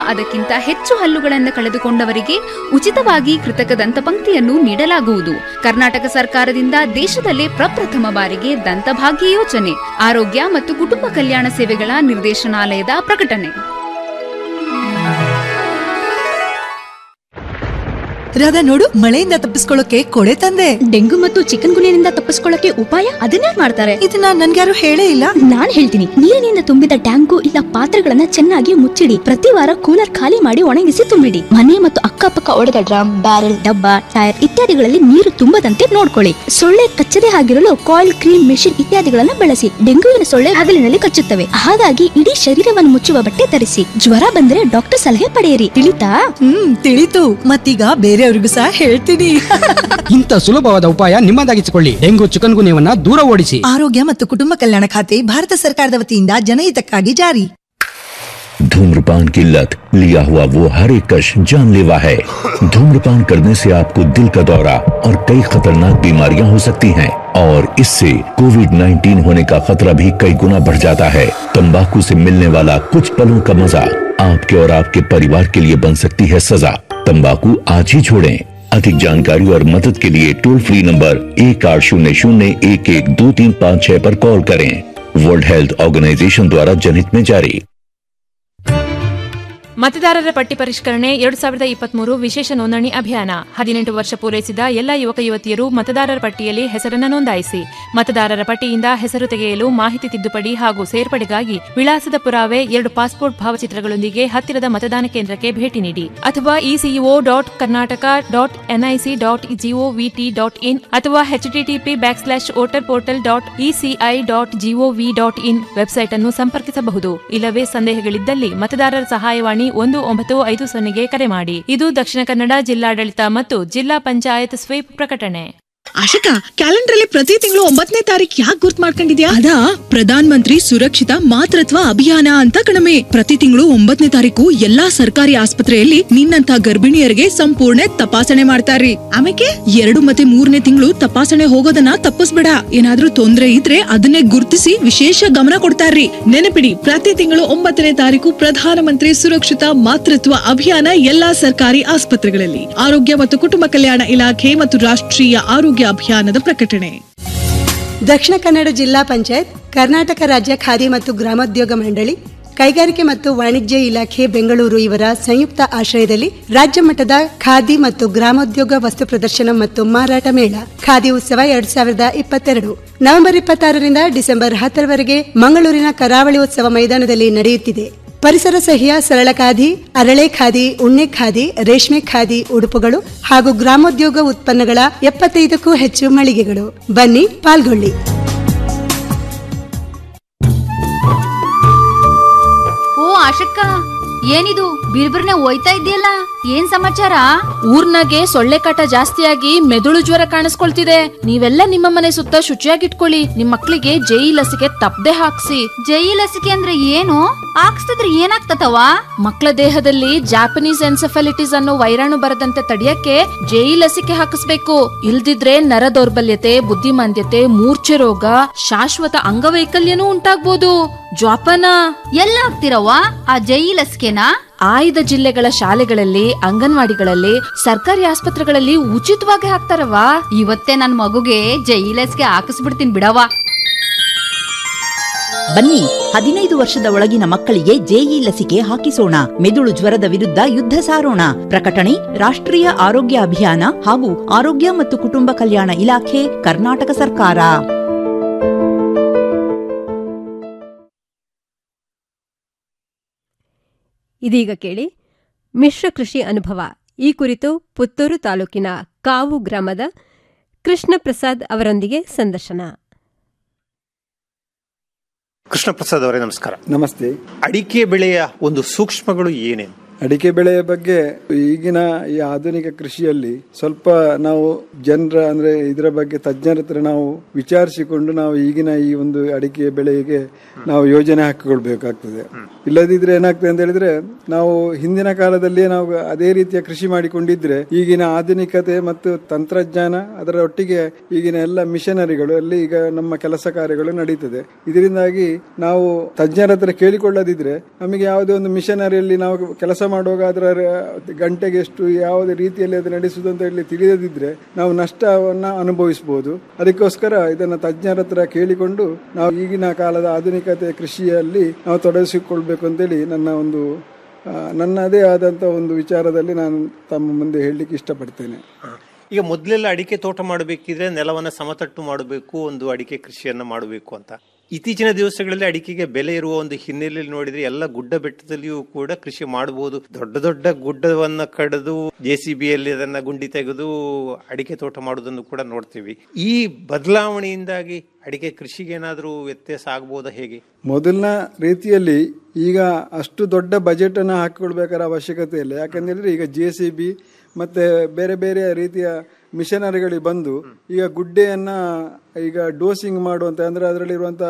ಅದಕ್ಕಿಂತ ಹೆಚ್ಚು ಹಲ್ಲುಗಳನ್ನು ಕಳೆದುಕೊಂಡವರಿಗೆ ಉಚಿತವಾಗಿ ಕೃತಕ ದಂತಪಂಕ್ತಿಯನ್ನು ನೀಡಲಾಗುವುದು ಕರ್ನಾಟಕ ಸರ್ಕಾರದಿಂದ ದೇಶದಲ್ಲೇ ಪ್ರಪ್ರಥಮ ಬಾರಿಗೆ ದಂತಭಾಗ್ಯ ಯೋಜನೆ ಆರೋಗ್ಯ ಮತ್ತು ಕುಟುಂಬ ಕಲ್ಯಾಣ ಸೇವೆಗಳ ನಿರ್ದೇಶನಾಲಯದ ಪ್ರಕಟಣೆ ರಾಧಾ ನೋಡು ಮಳೆಯಿಂದ ತಪ್ಪಿಸ್ಕೊಳ್ಳೋಕೆ ಕೊಡೆ ತಂದೆ ಡೆಂಗು ಮತ್ತು ಚಿಕನ್ ಗುನಿಯಿಂದ ತಪ್ಪಿಸ್ಕೊಳ್ಳಕ್ಕೆ ಉಪಾಯ ಅದನ್ನೇ ಮಾಡ್ತಾರೆ ಇದನ್ನ ನನ್ಗ್ಯಾರು ಹೇಳೇ ಇಲ್ಲ ನಾನ್ ಹೇಳ್ತೀನಿ ನೀರಿನಿಂದ ತುಂಬಿದ ಟ್ಯಾಂಕು ಇಲ್ಲ ಪಾತ್ರೆಗಳನ್ನ ಚೆನ್ನಾಗಿ ಮುಚ್ಚಿಡಿ ಪ್ರತಿ ವಾರ ಕೂಲರ್ ಖಾಲಿ ಮಾಡಿ ಒಣಗಿಸಿ ತುಂಬಿಡಿ ಮನೆ ಮತ್ತು ಅಕ್ಕಪಕ್ಕ ಒಡೆದ ಡ್ರಮ್ ಬ್ಯಾರೆಲ್ ಡಬ್ಬ ಟೈರ್ ಇತ್ಯಾದಿಗಳಲ್ಲಿ ನೀರು ತುಂಬದಂತೆ ನೋಡ್ಕೊಳ್ಳಿ ಸೊಳ್ಳೆ ಕಚ್ಚದೆ ಆಗಿರಲು ಕಾಯಿಲ್ ಕ್ರೀಮ್ ಮೆಷಿನ್ ಇತ್ಯಾದಿಗಳನ್ನ ಬಳಸಿ ಡೆಂಗುವಿನ ಸೊಳ್ಳೆ ಹಗಲಿನಲ್ಲಿ ಕಚ್ಚುತ್ತವೆ ಹಾಗಾಗಿ ಇಡೀ ಶರೀರವನ್ನು ಮುಚ್ಚುವ ಬಟ್ಟೆ ಧರಿಸಿ ಜ್ವರ ಬಂದ್ರೆ ಡಾಕ್ಟರ್ ಸಲಹೆ ಪಡೆಯಿರಿ ತಿಳಿತಾ ಹ್ಮ್ ತಿಳಿತು ಮತ್ತೀಗ ಬೇರೆಯವ್ರಿಗೂ ಸಹ ಹೇಳ್ತೀನಿ ಇಂಥ ಸುಲಭವಾದ ಉಪಾಯ ನಿಮ್ಮದಾಗಿಸಿಕೊಳ್ಳಿ ಡೆಂಗು ಚಿಕನ್ ಗುನ್ಯವನ್ನ ದೂರ ಓಡಿಸಿ ಆರೋಗ್ಯ ಮತ್ತು ಕುಟುಂಬ ಕಲ್ಯಾಣ ಖಾತೆ ಭಾರತ ಸರ್ಕಾರದ ವತಿಯಿಂದ ಜನಹಿತಕ್ಕಾಗಿ ಜಾರಿ धूम्रपान की लत लिया हुआ वो हर एक कश जानलेवा है धूम्रपान करने से आपको दिल का दौरा और कई खतरनाक बीमारियां हो सकती हैं और इससे कोविड 19 होने का खतरा भी कई गुना बढ़ जाता है तंबाकू से मिलने वाला कुछ पलों का मजा आपके और आपके परिवार के लिए बन सकती है सजा तंबाकू आज ही छोड़ें अधिक जानकारी और मदद के लिए टोल फ्री नंबर एक आठ शून्य शून्य एक एक दो तीन पाँच छह पर कॉल करें वर्ल्ड हेल्थ ऑर्गेनाइजेशन द्वारा जनहित में जारी ಮತದಾರರ ಪಟ್ಟಿ ಪರಿಷ್ಕರಣೆ ಎರಡು ಸಾವಿರದ ಇಪ್ಪತ್ಮೂರು ವಿಶೇಷ ನೋಂದಣಿ ಅಭಿಯಾನ ಹದಿನೆಂಟು ವರ್ಷ ಪೂರೈಸಿದ ಎಲ್ಲ ಯುವಕ ಯುವತಿಯರು ಮತದಾರರ ಪಟ್ಟಿಯಲ್ಲಿ ಹೆಸರನ್ನು ನೋಂದಾಯಿಸಿ ಮತದಾರರ ಪಟ್ಟಿಯಿಂದ ಹೆಸರು ತೆಗೆಯಲು ಮಾಹಿತಿ ತಿದ್ದುಪಡಿ ಹಾಗೂ ಸೇರ್ಪಡೆಗಾಗಿ ವಿಳಾಸದ ಪುರಾವೆ ಎರಡು ಪಾಸ್ಪೋರ್ಟ್ ಭಾವಚಿತ್ರಗಳೊಂದಿಗೆ ಹತ್ತಿರದ ಮತದಾನ ಕೇಂದ್ರಕ್ಕೆ ಭೇಟಿ ನೀಡಿ ಅಥವಾ ECO dot Karnataka dot NIC dot GOVT dot in ಅಥವಾ HTTP back slash voter portal dot ECI dot GOV dot in website ಅನ್ನು ಸಂಪರ್ಕಿಸಬಹುದು ಇಲ್ಲವೇ ಸಂದೇಹಗಳಿದ್ದಲ್ಲಿ ಮತದಾರರ ಸಹಾಯವಾಣಿ ಒಂದು ಒಂಬತ್ತು ಐದು ಸೊನ್ನೆಗೆ ಕರೆ ಮಾಡಿ ಇದು ದಕ್ಷಿಣ ಕನ್ನಡ ಜಿಲ್ಲಾಡಳಿತ ಮತ್ತು ಜಿಲ್ಲಾ ಪಂಚಾಯತ್ ಸ್ವೀಪ್ ಪ್ರಕಟಣೆ ಆಶಿಕಾ ಕ್ಯಾಲೆಂಡರ್ ಅಲ್ಲಿ ಪ್ರತಿ ತಿಂಗಳು ಒಂಬತ್ತನೇ ತಾರೀಕು ಯಾಕೆ ಗುರ್ತ್ ಮಾಡ್ಕೊಂಡಿದ್ಯಾ ಅದಾ ಪ್ರಧಾನ್ ಮಂತ್ರಿ ಸುರಕ್ಷಿತ ಮಾತೃತ್ವ ಅಭಿಯಾನ ಅಂತ ಕಣಮೆ ಪ್ರತಿ ತಿಂಗಳು ಒಂಬತ್ತನೇ ತಾರೀಕು ಎಲ್ಲಾ ಸರ್ಕಾರಿ ಆಸ್ಪತ್ರೆಯಲ್ಲಿ ನಿನ್ನಂತ ಗರ್ಭಿಣಿಯರಿಗೆ ಸಂಪೂರ್ಣ ತಪಾಸಣೆ ಮಾಡ್ತಾರ್ರಿ ಆಮೇಲೆ ಎರಡು ಮತ್ತೆ ಮೂರನೇ ತಿಂಗಳು ತಪಾಸಣೆ ಹೋಗೋದನ್ನ ತಪ್ಪಿಸ್ಬೇಡ ಏನಾದ್ರೂ ತೊಂದ್ರೆ ಇದ್ರೆ ಅದನ್ನೇ ಗುರ್ತಿಸಿ ವಿಶೇಷ ಗಮನ ಕೊಡ್ತಾರ್ರಿ ನೆನಪಿಡಿ ಪ್ರತಿ ತಿಂಗಳು ಒಂಬತ್ತನೇ ತಾರೀಕು ಪ್ರಧಾನ ಮಂತ್ರಿ ಸುರಕ್ಷಿತ ಮಾತೃತ್ವ ಅಭಿಯಾನ ಎಲ್ಲಾ ಸರ್ಕಾರಿ ಆಸ್ಪತ್ರೆಗಳಲ್ಲಿ ಆರೋಗ್ಯ ಮತ್ತು ಕುಟುಂಬ ಕಲ್ಯಾಣ ಇಲಾಖೆ ಮತ್ತು ರಾಷ್ಟ್ರೀಯ ಆರೋಗ್ಯ ಅಭಿಯಾನದ ಪ್ರಕಟಣೆ ದಕ್ಷಿಣ ಕನ್ನಡ ಜಿಲ್ಲಾ ಪಂಚಾಯತ್ ಕರ್ನಾಟಕ ರಾಜ್ಯ ಖಾದಿ ಮತ್ತು ಗ್ರಾಮೋದ್ಯೋಗ ಮಂಡಳಿ ಕೈಗಾರಿಕೆ ಮತ್ತು ವಾಣಿಜ್ಯ ಇಲಾಖೆ ಬೆಂಗಳೂರು ಇವರ ಸಂಯುಕ್ತ ಆಶ್ರಯದಲ್ಲಿ ರಾಜ್ಯ ಮಟ್ಟದ ಖಾದಿ ಮತ್ತು ಗ್ರಾಮೋದ್ಯೋಗ ವಸ್ತು ಪ್ರದರ್ಶನ ಮತ್ತು ಮಾರಾಟ ಮೇಳ ಖಾದಿ ಉತ್ಸವ ಎರಡ್ ಸಾವಿರದ ಇಪ್ಪತ್ತೆರಡು ನವೆಂಬರ್ ಇಪ್ಪತ್ತಾರರಿಂದ ಡಿಸೆಂಬರ್ ಹತ್ತರವರೆಗೆ ಮಂಗಳೂರಿನ ಕರಾವಳಿ ಉತ್ಸವ ಮೈದಾನದಲ್ಲಿ ನಡೆಯುತ್ತಿದೆ ಪರಿಸರ ಸಹಿಯ ಸರಳ ಖಾದಿ ಅರಳೆ ಖಾದಿ ಉಣ್ಣೆ ಖಾದಿ ರೇಷ್ಮೆ ಖಾದಿ ಉಡುಪುಗಳು ಹಾಗೂ ಗ್ರಾಮೋದ್ಯೋಗ ಉತ್ಪನ್ನಗಳ ಎಪ್ಪತ್ತೈದಕ್ಕೂ ಹೆಚ್ಚು ಮಳಿಗೆಗಳು ಬನ್ನಿ ಪಾಲ್ಗೊಳ್ಳಿ ಓ ಆಶಕ್ಕ ಏನಿದು ಬಿರ್ಬಿರ್ನೆ ಹೋಯ್ತಾ ಇದೆಯಲ್ಲ ಏನ್ ಸಮಾಚಾರ ಊರ್ನಾಗೆ ಸೊಳ್ಳೆ ಕಾಟ ಜಾಸ್ತಿಯಾಗಿ ಮೆದುಳು ಜ್ವರ ಕಾಣಿಸ್ಕೊಳ್ತಿದೆ ನೀವೆಲ್ಲ ನಿಮ್ಮ ಮನೆ ಸುತ್ತ ಶುಚಿಯಾಗಿಟ್ಕೊಳ್ಳಿ ನಿಮ್ ಮಕ್ಳಿಗೆ ಜೈ ಲಸಿಕೆ ತಪ್ಪದೆ ಹಾಕ್ಸಿ ಜೈ ಲಸಿಕೆ ಅಂದ್ರೆ ಏನು ಹಾಕ್ಸ್ತಿದ್ರೆ ಏನಾಗ್ತತವ ಮಕ್ಕಳ ದೇಹದಲ್ಲಿ ಜಾಪನೀಸ್ ಎನ್ಸೆಫಲಿಟಿಸ್ ಅನ್ನೋ ವೈರಾಣು ಬರದಂತೆ ತಡೆಯಕ್ಕೆ ಜೈ ಲಸಿಕೆ ಹಾಕಿಸ್ಬೇಕು ಇಲ್ದಿದ್ರೆ ನರ ದೌರ್ಬಲ್ಯತೆ ಬುದ್ಧಿಮಾಂದ್ಯತೆ ಮೂರ್ಛೆ ರೋಗ ಶಾಶ್ವತ ಅಂಗವೈಕಲ್ಯನೂ ಉಂಟಾಗ್ಬೋದು ಜ್ವಾಪನ ಎಲ್ಲ ಹಾಕ್ತಿರವ್ವ ಆ ಜೈ ಲಸಿಕೆನಾ ಆಯ್ದ ಜಿಲ್ಲೆಗಳ ಶಾಲೆಗಳಲ್ಲಿ ಅಂಗನವಾಡಿಗಳಲ್ಲಿ ಸರ್ಕಾರಿ ಆಸ್ಪತ್ರೆಗಳಲ್ಲಿ ಉಚಿತವಾಗಿ ಹಾಕ್ತಾರವಾ ಇವತ್ತೇ ನನ್ ಮಗುಗೆ ಜೈ ಲಸಿಕೆ ಹಾಕಿಸ್ಬಿಡ್ತೀನಿ ಬಿಡವ್ವ ಬನ್ನಿ ಹದಿನೈದು ವರ್ಷದ ಒಳಗಿನ ಮಕ್ಕಳಿಗೆ ಜೆಇ ಲಸಿಕೆ ಹಾಕಿಸೋಣ ಮೆದುಳು ಜ್ವರದ ವಿರುದ್ಧ ಯುದ್ಧ ಸಾರೋಣ ಪ್ರಕಟಣೆ ರಾಷ್ಟ್ರೀಯ ಆರೋಗ್ಯ ಅಭಿಯಾನ ಹಾಗೂ ಆರೋಗ್ಯ ಮತ್ತು ಕುಟುಂಬ ಕಲ್ಯಾಣ ಇಲಾಖೆ ಕರ್ನಾಟಕ ಸರ್ಕಾರ ಇದೀಗ ಕೇಳಿ ಮಿಶ್ರ ಕೃಷಿ ಅನುಭವ ಈ ಕುರಿತು ಪುತ್ತೂರು ತಾಲೂಕಿನ ಕಾವು ಗ್ರಾಮದ ಕೃಷ್ಣ ಪ್ರಸಾದ್ ಅವರೊಂದಿಗೆ ಸಂದರ್ಶನ ಕೃಷ್ಣ ಪ್ರಸಾದ್ ಅವರೇ ನಮಸ್ಕಾರ ನಮಸ್ತೆ ಅಡಿಕೆ ಬೆಳೆಯ ಒಂದು ಸೂಕ್ಷ್ಮಗಳು ಏನೇನು ಅಡಿಕೆ ಬೆಳೆಯ ಬಗ್ಗೆ ಈಗಿನ ಈ ಆಧುನಿಕ ಕೃಷಿಯಲ್ಲಿ ಸ್ವಲ್ಪ ನಾವು ಜನರ ಅಂದ್ರೆ ಇದರ ಬಗ್ಗೆ ತಜ್ಞರ ಹತ್ರ ನಾವು ವಿಚಾರಿಸಿಕೊಂಡು ನಾವು ಈಗಿನ ಈ ಒಂದು ಅಡಿಕೆ ಬೆಳೆಗೆ ನಾವು ಯೋಜನೆ ಹಾಕಿಕೊಳ್ಬೇಕಾಗ್ತದೆ ಇಲ್ಲದಿದ್ರೆ ಏನಾಗ್ತದೆ ಅಂತ ಹೇಳಿದ್ರೆ ನಾವು ಹಿಂದಿನ ಕಾಲದಲ್ಲಿ ನಾವು ಅದೇ ರೀತಿಯ ಕೃಷಿ ಮಾಡಿಕೊಂಡಿದ್ರೆ ಈಗಿನ ಆಧುನಿಕತೆ ಮತ್ತು ತಂತ್ರಜ್ಞಾನ ಅದರ ಒಟ್ಟಿಗೆ ಈಗಿನ ಎಲ್ಲ ಮಿಷನರಿಗಳು ಅಲ್ಲಿ ಈಗ ನಮ್ಮ ಕೆಲಸ ಕಾರ್ಯಗಳು ನಡೀತದೆ ಇದರಿಂದಾಗಿ ನಾವು ತಜ್ಞರ ಹತ್ರ ಕೇಳಿಕೊಳ್ಳದಿದ್ರೆ ನಮಗೆ ಯಾವುದೇ ಒಂದು ಮಿಷನರಿಯಲ್ಲಿ ನಾವು ಕೆಲಸ ಮಾಡುವಾಗ ಅದರ ರ- ಗಂಟೆಗೆ ಎಷ್ಟು ಯಾವುದೇ ರೀತಿಯಲ್ಲಿ ಅದು ನಡೆಸುವುದು ಅಂತ ಹೇಳಿ ತಿಳಿಯದಿದ್ರೆ ನಾವು ನಷ್ಟವನ್ನ ಅನುಭವಿಸಬಹುದು ಅದಕ್ಕೋಸ್ಕರ ಇದನ್ನ ತಜ್ಞರ ಹತ್ರ ಕೇಳಿಕೊಂಡು ನಾವು ಈಗಿನ ಕಾಲದ ಆಧುನಿಕತೆ ಕೃಷಿಯಲ್ಲಿ ನಾವು ತೊಡಗಿಸಿಕೊಳ್ಬೇಕು ಅಂತೇಳಿ ನನ್ನ ಒಂದು ಆ, ನನ್ನದೇ ಆದಂಥ ಒಂದು ವಿಚಾರದಲ್ಲಿ ನಾನು ತಮ್ಮ ಮುಂದೆ ಹೇಳಲಿಕ್ಕೆ ಇಷ್ಟಪಡ್ತೇನೆ ಈಗ ಮೊದಲೆಲ್ಲ ಅಡಿಕೆ ತೋಟ ಮಾಡಬೇಕಿದ್ರೆ ನೆಲವನ್ನ ಸಮತಟ್ಟು ಮಾಡಬೇಕು ಒಂದು ಅಡಿಕೆ ಕೃಷಿಯನ್ನ ಮಾಡಬೇಕು ಅಂತ ಇತ್ತೀಚಿನ ದಿವಸಗಳಲ್ಲಿ ಅಡಿಕೆಗೆ ಬೆಲೆ ಇರುವ ಒಂದು ಹಿನ್ನೆಲೆಯಲ್ಲಿ ನೋಡಿದ್ರೆ ಎಲ್ಲ ಗುಡ್ಡ ಬೆಟ್ಟದಲ್ಲಿಯೂ ಕೂಡ ಕೃಷಿ ಮಾಡಬಹುದು ದೊಡ್ಡ ದೊಡ್ಡ ಗುಡ್ಡವನ್ನ ಕಡಿದು ಜೆ ಸಿ ಬಿಯಲ್ಲಿ ಅದನ್ನ ಗುಂಡಿ ತೆಗೆದು ಅಡಿಕೆ ತೋಟ ಮಾಡುವುದನ್ನು ಕೂಡ ನೋಡ್ತೀವಿ ಈ ಬದಲಾವಣೆಯಿಂದಾಗಿ ಅಡಿಕೆ ಕೃಷಿಗೆ ಏನಾದರೂ ವ್ಯತ್ಯಾಸ ಆಗ್ಬೋದಾ ಹೇಗೆ ಮೊದಲಿನ ರೀತಿಯಲ್ಲಿ ಈಗ ಅಷ್ಟು ದೊಡ್ಡ ಬಜೆಟ್ ಅನ್ನು ಹಾಕಿಕೊಳ್ಬೇಕಾದ ಅವಶ್ಯಕತೆ ಇಲ್ಲ ಯಾಕಂದ್ರೆ ಈಗ ಜೆ ಸಿ ಬಿ ಮತ್ತೆ ಬೇರೆ ಬೇರೆ ರೀತಿಯ ಮಿಷನರಿಗಳಿಗೆ ಬಂದು ಈಗ ಗುಡ್ಡೆಯನ್ನ ಈಗ ಡೋಸಿಂಗ್ ಮಾಡುವಂತ ಅಂದ್ರೆ ಅದರಲ್ಲಿರುವಂತ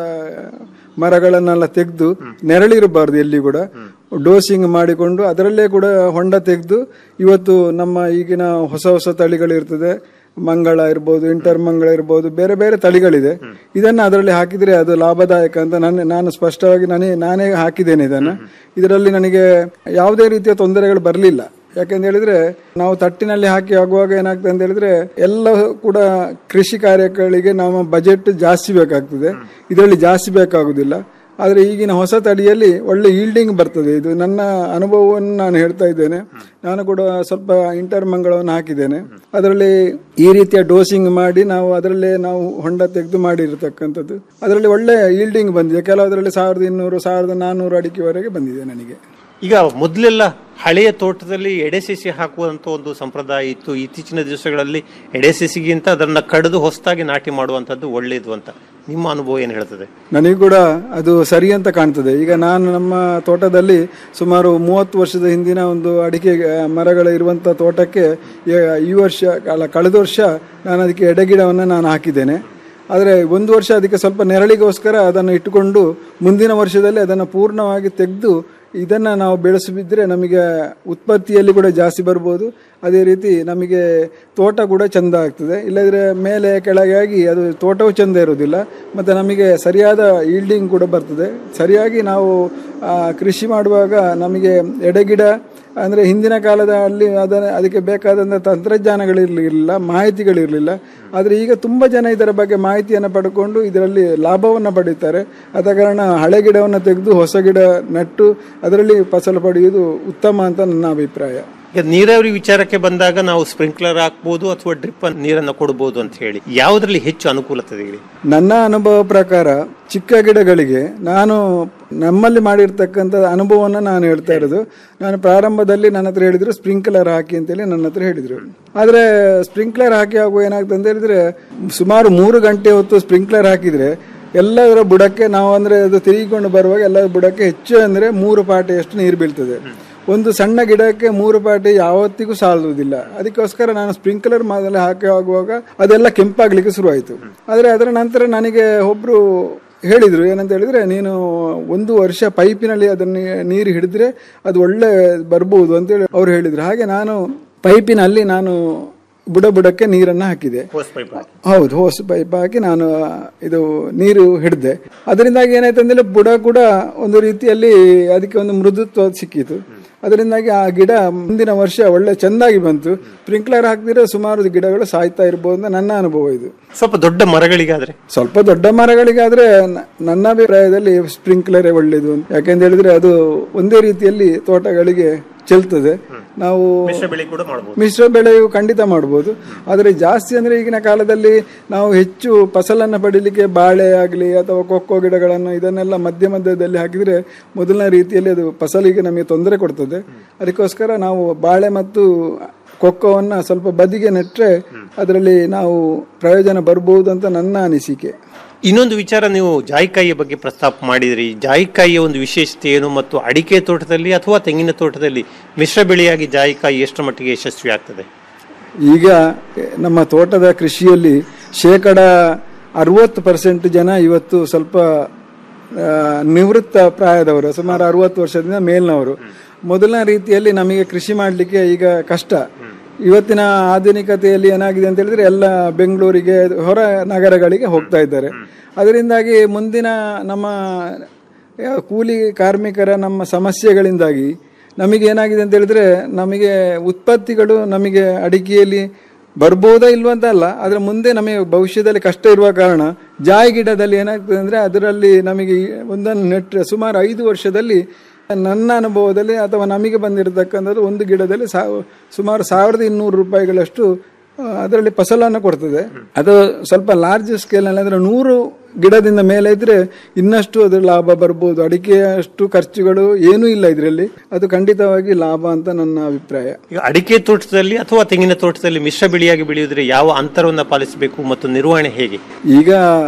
ಮರಗಳನ್ನೆಲ್ಲ ತೆಗೆದು ನೆರಳಿರಬಾರ್ದು ಎಲ್ಲಿ ಕೂಡ ಡೋಸಿಂಗ್ ಮಾಡಿಕೊಂಡು ಅದರಲ್ಲೇ ಕೂಡ ಹೊಂಡ ತೆಗೆದು ಇವತ್ತು ನಮ್ಮ ಈಗಿನ ಹೊಸ ಹೊಸ ತಳಿಗಳಿರ್ತದೆ ಮಂಗಳ ಇರ್ಬೋದು ಇಂಟರ್ ಮಂಗಳ ಇರ್ಬೋದು ಬೇರೆ ಬೇರೆ ತಳಿಗಳಿದೆ ಇದನ್ನ ಅದರಲ್ಲಿ ಹಾಕಿದ್ರೆ ಅದು ಲಾಭದಾಯಕ ಅಂತ ನಾನು ನಾನು ಸ್ಪಷ್ಟವಾಗಿ ನಾನೇ ನಾನೇ ಹಾಕಿದ್ದೇನೆ ಇದನ್ನ ಇದರಲ್ಲಿ ನನಗೆ ಯಾವುದೇ ರೀತಿಯ ತೊಂದರೆಗಳು ಬರಲಿಲ್ಲ ಯಾಕೆಂತ ಹೇಳಿದ್ರೆ ನಾವು ತಟ್ಟಿನಲ್ಲಿ ಹಾಕಿ ಆಗುವಾಗ ಏನಾಗ್ತದೆ ಅಂತ ಹೇಳಿದ್ರೆ ಎಲ್ಲ ಕೂಡ ಕೃಷಿ ಕಾರ್ಯಗಳಿಗೆ ನಮ್ಮ ಬಜೆಟ್ ಜಾಸ್ತಿ ಬೇಕಾಗ್ತದೆ ಇದರಲ್ಲಿ ಜಾಸ್ತಿ ಬೇಕಾಗುದಿಲ್ಲ ಆದರೆ ಈಗಿನ ಹೊಸ ತಳಿಯಲ್ಲಿ ಒಳ್ಳೆ ಈಲ್ಡಿಂಗ್ ಬರ್ತದೆ ಇದು ನನ್ನ ಅನುಭವವನ್ನು ನಾನು ಹೇಳ್ತಾ ಇದ್ದೇನೆ ನಾನು ಕೂಡ ಸ್ವಲ್ಪ ಇಂಟರ್ ಮಂಗಳವನ್ನು ಹಾಕಿದ್ದೇನೆ ಅದರಲ್ಲಿ ಈ ರೀತಿಯ ಡೋಸಿಂಗ್ ಮಾಡಿ ನಾವು ಅದರಲ್ಲೇ ನಾವು ಹೊಂಡ ತೆಗೆದು ಮಾಡಿರತಕ್ಕಂಥದ್ದು ಅದರಲ್ಲಿ ಒಳ್ಳೆ ಈಲ್ಡಿಂಗ್ ಬಂದಿದೆ ಕೆಲವದರಲ್ಲಿ ಸಾವಿರದ ಇನ್ನೂರು ಸಾವಿರದ ನಾನ್ನೂರು ಅಡಿಕೆವರೆಗೆ ಬಂದಿದೆ ನನಗೆ ಈಗ ಮೊದಲೆಲ್ಲ ಹಳೆಯ ತೋಟದಲ್ಲಿ ಎಡೆಸೆಸಿ ಹಾಕುವಂತ ಒಂದು ಸಂಪ್ರದಾಯ ಇತ್ತು ಇತ್ತೀಚಿನ ದಿವಸಗಳಲ್ಲಿ ಎಡೆಸೆಸಿಗಿಂತ ಅದನ್ನ ಕಡಿದು ಹೊಸದಾಗಿ ನಾಟಿ ಮಾಡುವಂತದ್ದು ಒಳ್ಳೆಯದು ಅಂತ ನಿಮ್ಮ ಅನುಭವ ಏನು ಹೇಳ್ತದೆ ನನಗೆ ಕೂಡ ಅದು ಸರಿ ಅಂತ ಕಾಣ್ತದೆ ಈಗ ನಾನು ನಮ್ಮ ತೋಟದಲ್ಲಿ ಸುಮಾರು ಮೂವತ್ತು ವರ್ಷದ ಹಿಂದಿನ ಒಂದು ಅಡಿಕೆ ಆ, ಮರಗಳು ಇರುವಂಥ ತೋಟಕ್ಕೆ ಈ- ಈ ವರ್ಷ ಅಲ್ಲ ಕಳೆದ ವರ್ಷ ನಾನು ಅದಕ್ಕೆ ಎಡೆಗಿಡವನ್ನು ನಾನು ಹಾಕಿದ್ದೇನೆ ಆದರೆ ಒಂದು ವರ್ಷ ಅದಕ್ಕೆ ಸ್ವಲ್ಪ ನೆರಳಿಗೋಸ್ಕರ ಅದನ್ನು ಇಟ್ಟುಕೊಂಡು ಮುಂದಿನ ವರ್ಷದಲ್ಲಿ ಅದನ್ನು ಪೂರ್ಣವಾಗಿ ತೆಗೆದು ಇದನ್ನು ನಾವು ಬೆಳೆಸಿದ್ರೆ ನಮಗೆ ಉತ್ಪತ್ತಿಯಲ್ಲಿ ಕೂಡ ಜಾಸ್ತಿ ಬರ್ಬೋದು ಅದೇ ರೀತಿ ನಮಗೆ ತೋಟ ಕೂಡ ಚೆಂದ ಆಗ್ತದೆ ಇಲ್ಲದ್ರೆ ಮೇಲೆ ಕೆಳಗೆ ಆಗಿ ಅದು ತೋಟವು ಚೆಂದ ಇರೋದಿಲ್ಲ ಮತ್ತು ನಮಗೆ ಸರಿಯಾದ ಈಲ್ಡಿಂಗ್ ಕೂಡ ಬರ್ತದೆ ಸರಿಯಾಗಿ ನಾವು ಆ, ಕೃಷಿ ಮಾಡುವಾಗ ನಮಗೆ ಎಡೆಗಿಡ ಅಂದರೆ ಹಿಂದಿನ ಕಾಲದ ಅಲ್ಲಿ ಅದನ್ನ ಅದಕ್ಕೆ ಬೇಕಾದಂಥ ತಂತ್ರಜ್ಞಾನಗಳಿರಲಿಲ್ಲ ಮಾಹಿತಿಗಳಿರಲಿಲ್ಲ ಆದರೆ ಈಗ ತುಂಬ ಜನ ಇದರ ಬಗ್ಗೆ ಮಾಹಿತಿಯನ್ನು ಪಡ್ಕೊಂಡು ಇದರಲ್ಲಿ ಲಾಭವನ್ನು ಪಡೀತಾರೆ ಆದ ಕಾರಣ ಹಳೆ ಗಿಡವನ್ನು ತೆಗೆದು ಹೊಸ ಗಿಡ ನೆಟ್ಟು ಅದರಲ್ಲಿ ಫಸಲು ಪಡೆಯುವುದು ಉತ್ತಮ ಅಂತ ನನ್ನ ಅಭಿಪ್ರಾಯ ಈಗ ನೀರಾವರಿ ವಿಚಾರಕ್ಕೆ ಬಂದಾಗ ನಾವು ಸ್ಪ್ರಿಂಕ್ಲರ್ ಹಾಕ್ಬೋದು ಅಥವಾ ಡ್ರಿಪ್ ನೀರನ್ನು ಕೊಡಬಹುದು ಅಂತ ಹೇಳಿ ಯಾವುದ್ರಲ್ಲಿ ಹೆಚ್ಚು ಅನುಕೂಲತೆ ಇದೆ ನನ್ನ ಅನುಭವ ಪ್ರಕಾರ ಚಿಕ್ಕ ಗಿಡಗಳಿಗೆ ನಾನು ನಮ್ಮಲ್ಲಿ ಮಾಡಿರ್ತಕ್ಕಂಥ ಅನುಭವವನ್ನು ನಾನು ಹೇಳ್ತಾ ಇರೋದು ನಾನು ಪ್ರಾರಂಭದಲ್ಲಿ ನನ್ನ ಹತ್ರ ಹೇಳಿದ್ರು ಸ್ಪ್ರಿಂಕ್ಲರ್ ಹಾಕಿ ಅಂತೇಳಿ ನನ್ನ ಹತ್ರ ಹೇಳಿದ್ರು ಆದರೆ ಸ್ಪ್ರಿಂಕ್ಲರ್ ಹಾಕಿ ಆಗುವ ಏನಾಗ್ತದೆ ಅಂತ ಹೇಳಿದ್ರೆ ಸುಮಾರು ಮೂರು ಗಂಟೆ ಹೊತ್ತು ಸ್ಪ್ರಿಂಕ್ಲರ್ ಹಾಕಿದ್ರೆ ಎಲ್ಲದರ ಬುಡಕ್ಕೆ ನಾವು ಅಂದ್ರೆ ಅದು ತಿರುಗಿಕೊಂಡು ಬರುವಾಗ ಎಲ್ಲರ ಬುಡಕ್ಕೆ ಹೆಚ್ಚು ಅಂದ್ರೆ ಮೂರು ಪಾಟೆಯಷ್ಟು ನೀರು ಬೀಳ್ತದೆ ಒಂದು ಸಣ್ಣ ಗಿಡಕ್ಕೆ ಮೂರು ಪಾಟಿ ಯಾವತ್ತಿಗೂ ಸಾಲುವುದಿಲ್ಲ ಅದಕ್ಕೋಸ್ಕರ ನಾನು ಸ್ಪ್ರಿಂಕ್ಲರ್ ಮೊದಲು ಹಾಕಿ ಆಗುವಾಗ ಅದೆಲ್ಲ ಕೆಂಪಾಗ್ಲಿಕ್ಕೆ ಶುರುವಾಯಿತು ಆದರೆ ಅದರ ನಂತರ ನನಗೆ ಒಬ್ರು ಹೇಳಿದ್ರು ಏನಂತ ಹೇಳಿದ್ರೆ ನೀನು ಒಂದು ವರ್ಷ ಪೈಪಿನಲ್ಲಿ ಅದನ್ನು ನೀರು ಹಿಡಿದ್ರೆ ಅದು ಒಳ್ಳೆ ಬರ್ಬೋದು ಅಂತೇಳಿ ಅವ್ರು ಹೇಳಿದ್ರು ಹಾಗೆ ನಾನು ಪೈಪಿನಲ್ಲಿ ನಾನು ಬುಡ ಬುಡಕ್ಕೆ ನೀರನ್ನು ಹಾಕಿದೆ ಹೌದು ಹೋಸ್ ಪೈಪ್ ಹಾಕಿ ನಾನು ಇದು ನೀರು ಹಿಡಿದೆ ಅದರಿಂದಾಗಿ ಏನಾಯ್ತು ಅಂದ್ರೆ ಬುಡ ಕೂಡ ಒಂದು ರೀತಿಯಲ್ಲಿ ಅದಕ್ಕೆ ಒಂದು ಮೃದುತ್ವ ಸಿಕ್ಕಿತು ಅದರಿಂದಾಗಿ ಆ ಗಿಡ ಮುಂದಿನ ವರ್ಷ ಒಳ್ಳೆ ಚೆಂದಾಗಿ ಬಂತು ಸ್ಪ್ರಿಂಕ್ಲರ್ ಹಾಕಿದ್ರೆ ಸುಮಾರು ಗಿಡಗಳು ಸಾಯ್ತಾ ಇರ್ಬೋದು ಅಂತ ನನ್ನ ಅನುಭವ ಇದು ಸ್ವಲ್ಪ ದೊಡ್ಡ ಮರಗಳಿಗಾದ್ರೆ ಸ್ವಲ್ಪ ದೊಡ್ಡ ಮರಗಳಿಗಾದ್ರೆ ನ- ನನ್ನ ಅಭಿಪ್ರಾಯದಲ್ಲಿ ಸ್ಪ್ರಿಂಕ್ಲರೇ ಒಳ್ಳೇದು ಅಂತ ಯಾಕೆಂತ ಹೇಳಿದ್ರೆ ಅದು ಒಂದೇ ರೀತಿಯಲ್ಲಿ ತೋಟಗಳಿಗೆ ಚೆಲ್ತದೆ ನಾವು ಮಿಶ್ರ ಬೆಳೆ ಕೂಡ ಮಾಡಬಹುದು ಮಿಶ್ರ ಬೆಳೆಯು ಖಂಡಿತ ಮಾಡ್ಬೋದು ಆದರೆ ಜಾಸ್ತಿ ಅಂದರೆ ಈಗಿನ ಕಾಲದಲ್ಲಿ ನಾವು ಹೆಚ್ಚು ಫಸಲನ್ನು ಪಡೀಲಿಕ್ಕೆ ಬಾಳೆ ಆಗಲಿ ಅಥವಾ ಕೊಕ್ಕೋ ಗಿಡಗಳನ್ನು ಇದನ್ನೆಲ್ಲ ಮಧ್ಯ ಮಧ್ಯದಲ್ಲಿ ಹಾಕಿದರೆ ಮೊದಲನೇ ರೀತಿಯಲ್ಲಿ ಅದು ಫಸಲಿಗೆ ನಮಗೆ ತೊಂದರೆ ಕೊಡ್ತದೆ ಅದಕ್ಕೋಸ್ಕರ ನಾವು ಬಾಳೆ ಮತ್ತು ಕೊಕ್ಕೋವನ್ನು ಸ್ವಲ್ಪ ಬದಿಗೆ ನೆಟ್ಟರೆ ಅದರಲ್ಲಿ ನಾವು ಪ್ರಯೋಜನ ಬರ್ಬೋದು ಅಂತ ನನ್ನ ಅನಿಸಿಕೆ ಇನ್ನೊಂದು ವಿಚಾರ ನೀವು ಜಾಯಿಕಾಯಿಯ ಬಗ್ಗೆ ಪ್ರಸ್ತಾಪ ಮಾಡಿದ್ರಿ ಜಾಯಿಕಾಯಿಯ ಒಂದು ವಿಶೇಷತೆ ಏನು ಮತ್ತು ಅಡಿಕೆ ತೋಟದಲ್ಲಿ ಅಥವಾ ತೆಂಗಿನ ತೋಟದಲ್ಲಿ ಮಿಶ್ರ ಬೆಳೆಯಾಗಿ ಜಾಯಿಕಾಯಿ ಎಷ್ಟು ಮಟ್ಟಿಗೆ ಯಶಸ್ವಿ ಆಗ್ತದೆ ಈಗ ನಮ್ಮ ತೋಟದ ಕೃಷಿಯಲ್ಲಿ ಶೇಕಡ ಅರವತ್ತು ಪರ್ಸೆಂಟ್ ಜನ ಇವತ್ತು ಸ್ವಲ್ಪ ಆ, ನಿವೃತ್ತ ಪ್ರಾಯದವರು ಸುಮಾರು ಅರವತ್ತು ವರ್ಷದಿಂದ ಮೇಲ್ನವರು ಮೊದಲನೇ ರೀತಿಯಲ್ಲಿ ನಮಗೆ ಕೃಷಿ ಮಾಡಲಿಕ್ಕೆ ಈಗ ಕಷ್ಟ ಇವತ್ತಿನ ಆಧುನಿಕತೆಯಲ್ಲಿ ಏನಾಗಿದೆ ಅಂತ ಹೇಳಿದ್ರೆ ಎಲ್ಲ ಬೆಂಗಳೂರಿಗೆ ಹೊರ ನಗರಗಳಿಗೆ ಹೋಗ್ತಾ ಇದ್ದಾರೆ ಅದರಿಂದಾಗಿ ಮುಂದಿನ ನಮ್ಮ ಆ, ಕೂಲಿ ಕಾರ್ಮಿಕರ ನಮ್ಮ ಸಮಸ್ಯೆಗಳಿಂದಾಗಿ ನಮಗೆ ಏನಾಗಿದೆ ಅಂತ ಹೇಳಿದ್ರೆ ನಮಗೆ ಉತ್ಪತ್ತಿಗಳು ನಮಗೆ ಅಡಿಕೆಯಲ್ಲಿ ಬರ್ಬೋದಾ ಇಲ್ವಾ ಅಂತ ಅಲ್ಲ ಅದರ ಮುಂದೆ ನಮಗೆ ಭವಿಷ್ಯದಲ್ಲಿ ಕಷ್ಟ ಇರುವ ಕಾರಣ ಜಾಯಿ ಗಿಡದಲ್ಲಿ ಏನಾಗ್ತದೆ ಅಂದರೆ ಅದರಲ್ಲಿ ನಮಗೆ ಈ ಒಂದನ್ನು ನೆಟ್ಟರೆ ಸುಮಾರು ಐದು ವರ್ಷದಲ್ಲಿ ನನ್ನ ಅನುಭವದಲ್ಲಿ ಅಥವಾ ನಮಗೆ ಬಂದಿರತಕ್ಕಂಥದ್ದು ಒಂದು ಗಿಡದಲ್ಲಿ ಸಾವ ಸುಮಾರು ಸಾವಿರದ ಇನ್ನೂರು ರೂಪಾಯಿಗಳಷ್ಟು ಆ, ಅದರಲ್ಲಿ ಫಸಲನ್ನು ಕೊಡ್ತದೆ ಅದು ಸ್ವಲ್ಪ ಲಾರ್ಜ್ ಸ್ಕೇಲ್ನಲ್ಲಿ ಅಂದರೆ ನೂರು ಗಿಡದಿಂದ ಮೇಲೆ ಇದ್ರೆ ಇನ್ನಷ್ಟು ಅದರ ಲಾಭ ಬರ್ಬೋದು ಅಡಿಕೆಯಷ್ಟು ಖರ್ಚುಗಳು ಏನೂ ಇಲ್ಲ ಇದರಲ್ಲಿ ಅದು ಖಂಡಿತವಾಗಿ ಲಾಭ ಅಂತ ನನ್ನ ಅಭಿಪ್ರಾಯ ಈಗ ಅಡಿಕೆ ತೋಟದಲ್ಲಿ ಅಥವಾ ತೆಂಗಿನ ತೋಟದಲ್ಲಿ ಮಿಶ್ರ ಬೆಳೆಯಾಗಿ ಬೆಳೆಯುವುದ್ರೆ ಯಾವ ಅಂತರವನ್ನು ಪಾಲಿಸಬೇಕು ಮತ್ತು ನಿರ್ವಹಣೆ ಹೇಗೆ ಈಗ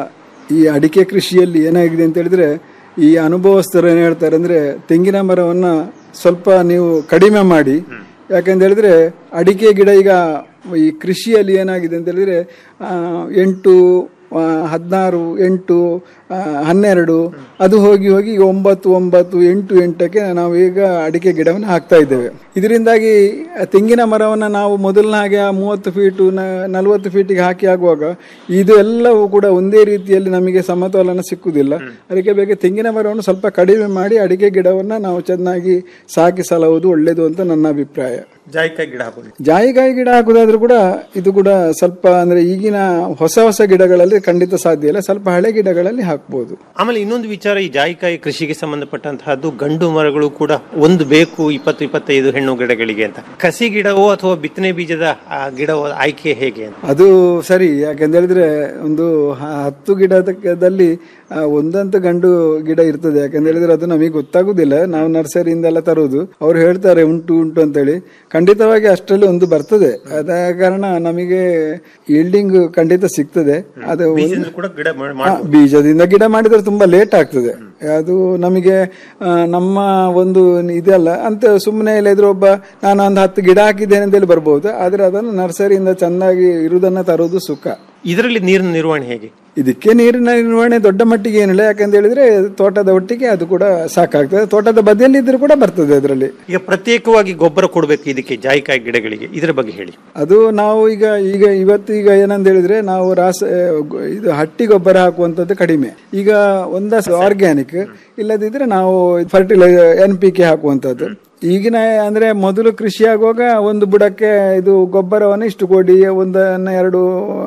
ಈ ಅಡಿಕೆ ಕೃಷಿಯಲ್ಲಿ ಏನಾಗಿದೆ ಅಂತ ಹೇಳಿದ್ರೆ ಈ ಅನುಭವಸ್ಥರು ಏನು ಹೇಳ್ತಾರೆ ಅಂದ್ರೆ ತೆಂಗಿನ ಮರವನ್ನ ಸ್ವಲ್ಪ ನೀವು ಕಡಿಮೆ ಮಾಡಿ ಯಾಕಂತ ಹೇಳಿದ್ರೆ ಅಡಿಕೆ ಗಿಡ ಈಗ ಈ ಕೃಷಿಯಲ್ಲಿ ಏನಾಗಿದೆ ಅಂತ ಹೇಳಿದ್ರೆ ಆ, ಎಂಟು ಆ, ಹದಿನಾರು ಎಂಟು ಆ, ಹನ್ನೆರಡು ಅದು ಹೋಗಿ ಹೋಗಿ ಈಗ ಒಂಬತ್ತು ಒಂಬತ್ತು ಎಂಟು ಎಂಟಕ್ಕೆ ನಾವು ಈಗ ಅಡಿಕೆ ಗಿಡವನ್ನು ಹಾಕ್ತಾ ಇದ್ದೇವೆ ಇದರಿಂದಾಗಿ ತೆಂಗಿನ ಮರವನ್ನು ನಾವು ಮೊದಲಿನ ಹಾಗೆ ಆ ಮೂವತ್ತು ಫೀಟು ನ- ನಲವತ್ತು ಫೀಟಿಗೆ ಹಾಕಿ ಆಗುವಾಗ ಇದು ಎಲ್ಲವೂ ಕೂಡ ಒಂದೇ ರೀತಿಯಲ್ಲಿ ನಮಗೆ ಸಮತೋಲನ ಸಿಕ್ಕುವುದಿಲ್ಲ ಅದಕ್ಕೆ ಬೇಕು ತೆಂಗಿನ ಮರವನ್ನು ಸ್ವಲ್ಪ ಕಡಿಮೆ ಮಾಡಿ ಅಡಿಕೆ ಗಿಡವನ್ನು ನಾವು ಚೆನ್ನಾಗಿ ಸಾಕಿ ಸಲಹುವುದು ಒಳ್ಳೆಯದು ಅಂತ ನನ್ನ ಅಭಿಪ್ರಾಯ ಜಾಯಿಕಾಯಿ ಗಿಡ ಹಾಕೋದು ಜಾಯಿಕಾಯಿ ಗಿಡ ಹಾಕುದಾದ್ರೂ ಕೂಡ ಇದು ಕೂಡ ಸ್ವಲ್ಪ ಅಂದ್ರೆ ಈಗಿನ ಹೊಸ ಹೊಸ ಗಿಡಗಳಲ್ಲಿ ಖಂಡಿತ ಸಾಧ್ಯ ಇಲ್ಲ ಸ್ವಲ್ಪ ಹಳೆ ಗಿಡಗಳಲ್ಲಿ ಹಾಕ್ಬೋದು ಆಮೇಲೆ ಇನ್ನೊಂದು ವಿಚಾರ ಈ ಜಾಯಿಕಾಯಿ ಕೃಷಿಗೆ ಸಂಬಂಧಪಟ್ಟಂತಹದ್ದು ಗಂಡು ಮರಗಳು ಕೂಡ ಒಂದು ಬೇಕು ಇಪ್ಪತ್ತು ಇಪ್ಪತ್ತೈದು ಹೆಣ್ಣು ಗಿಡಗಳಿಗೆ ಅಂತ ಕಸಿ ಗಿಡವೋ ಅಥವಾ ಬಿತ್ತನೆ ಬೀಜದ ಆ ಗಿಡವೋ ಆಯ್ಕೆ ಹೇಗೆ ಅಂತ ಅದು ಸರಿ ಯಾಕೆಂತ ಹೇಳಿದ್ರೆ ಒಂದು ಹ- ಹತ್ತು ಗಿಡದಲ್ಲಿ ಆ, ಒಂದಂತ ಗಂಡು ಗಿಡ ಇರ್ತದೆ ಯಾಕಂತ ಹೇಳಿದ್ರೆ ಅದು ನಮಗೆ ಗೊತ್ತಾಗುದಿಲ್ಲ ನಾವು ನರ್ಸರಿಯಿಂದೆಲ್ಲ ತರುವುದು ಅವ್ರು ಹೇಳ್ತಾರೆ ಉಂಟು ಉಂಟು ಅಂತೇಳಿ ಖಂಡಿತವಾಗಿ ಅಷ್ಟರಲ್ಲಿ ಒಂದು ಬರ್ತದೆ ಅದ ಕಾರಣ ನಮಗೆ ಈಲ್ಡಿಂಗ್ ಖಂಡಿತ ಸಿಗ್ತದೆ ಅದು ಒಂದು- ಬೀಜದಿಂದ ಕೂಡ ಗಿಡ ಮಾಡ್- ಆ, ಮಾಡ್ಬೋದು. ಬೀಜದಿಂದ ಗಿಡ ಮಾಡಿದ್ರೆ ತುಂಬಾ ಲೇಟ್ ಆಗ್ತದೆ ಅದು ನಮಗೆ ಆ, ನಮ್ಮ ಒಂದು ಇದಲ್ಲ ಅಂತ ಸುಮ್ಮನೆ ಇಲ್ಲದ್ರೆ ಒಬ್ಬ ನಾನು ಒಂದು ಹತ್ತು ಗಿಡ ಹಾಕಿದ್ದೇನೆ ಅಂತೇಳಿ ಬರ್ಬೋದು ಆದ್ರೆ ಅದನ್ನು ನರ್ಸರಿಯಿಂದ ಚೆನ್ನಾಗಿ ಇರುವುದನ್ನ ತರುವುದು ಸುಖ ಇದರಲ್ಲಿ ನೀರಿನ ನಿರ್ವಹಣೆ ಹೇಗೆ ಇದಕ್ಕೆ ನೀರಿನ ನಿರ್ವಹಣೆ ದೊಡ್ಡ ಮಟ್ಟಿಗೆ ಏನಿಲ್ಲ ಯಾಕಂತ ಹೇಳಿದ್ರೆ ತೋಟದ ಒಟ್ಟಿಗೆ ಅದು ಕೂಡ ಸಾಕಾಗ್ತದೆ ತೋಟದ ಬದಿಯಲ್ಲಿ ಇದ್ರೂ ಕೂಡ ಬರ್ತದೆ ಅದರಲ್ಲಿ ಈಗ ಪ್ರತ್ಯೇಕವಾಗಿ ಗೊಬ್ಬರ ಕೊಡಬೇಕು ಇದಕ್ಕೆ ಜಾಯಿಕಾಯಿ ಗಿಡಗಳಿಗೆ ಇದರ ಬಗ್ಗೆ ಹೇಳಿ ಅದು ನಾವು ಈಗ ಈಗ ಇವತ್ತು ಈಗ ಏನಂತ ಹೇಳಿದ್ರೆ ನಾವು ರಾಸ ಗೊ- ಇದು ಹಟ್ಟಿ ಗೊಬ್ಬರ ಹಾಕುವಂಥದ್ದು ಕಡಿಮೆ ಈಗ ಒಂದಷ್ಟು ಆರ್ಗ್ಯಾನಿಕ್ ಇಲ್ಲದಿದ್ರೆ ನಾವು ಫರ್ಟಿಲೈಸರ್ ಎನ್ ಪಿ ಕೆ ಹಾಕುವಂಥದ್ದು ಈಗಿನ ಅಂದ್ರೆ ಮೊದಲು ಕೃಷಿ ಆಗುವಾಗ ಒಂದು ಬುಡಕ್ಕೆ ಇದು ಗೊಬ್ಬರವನ್ನು ಇಷ್ಟು ಕೊಡಿ ಒಂದನ್ನ ಎರಡು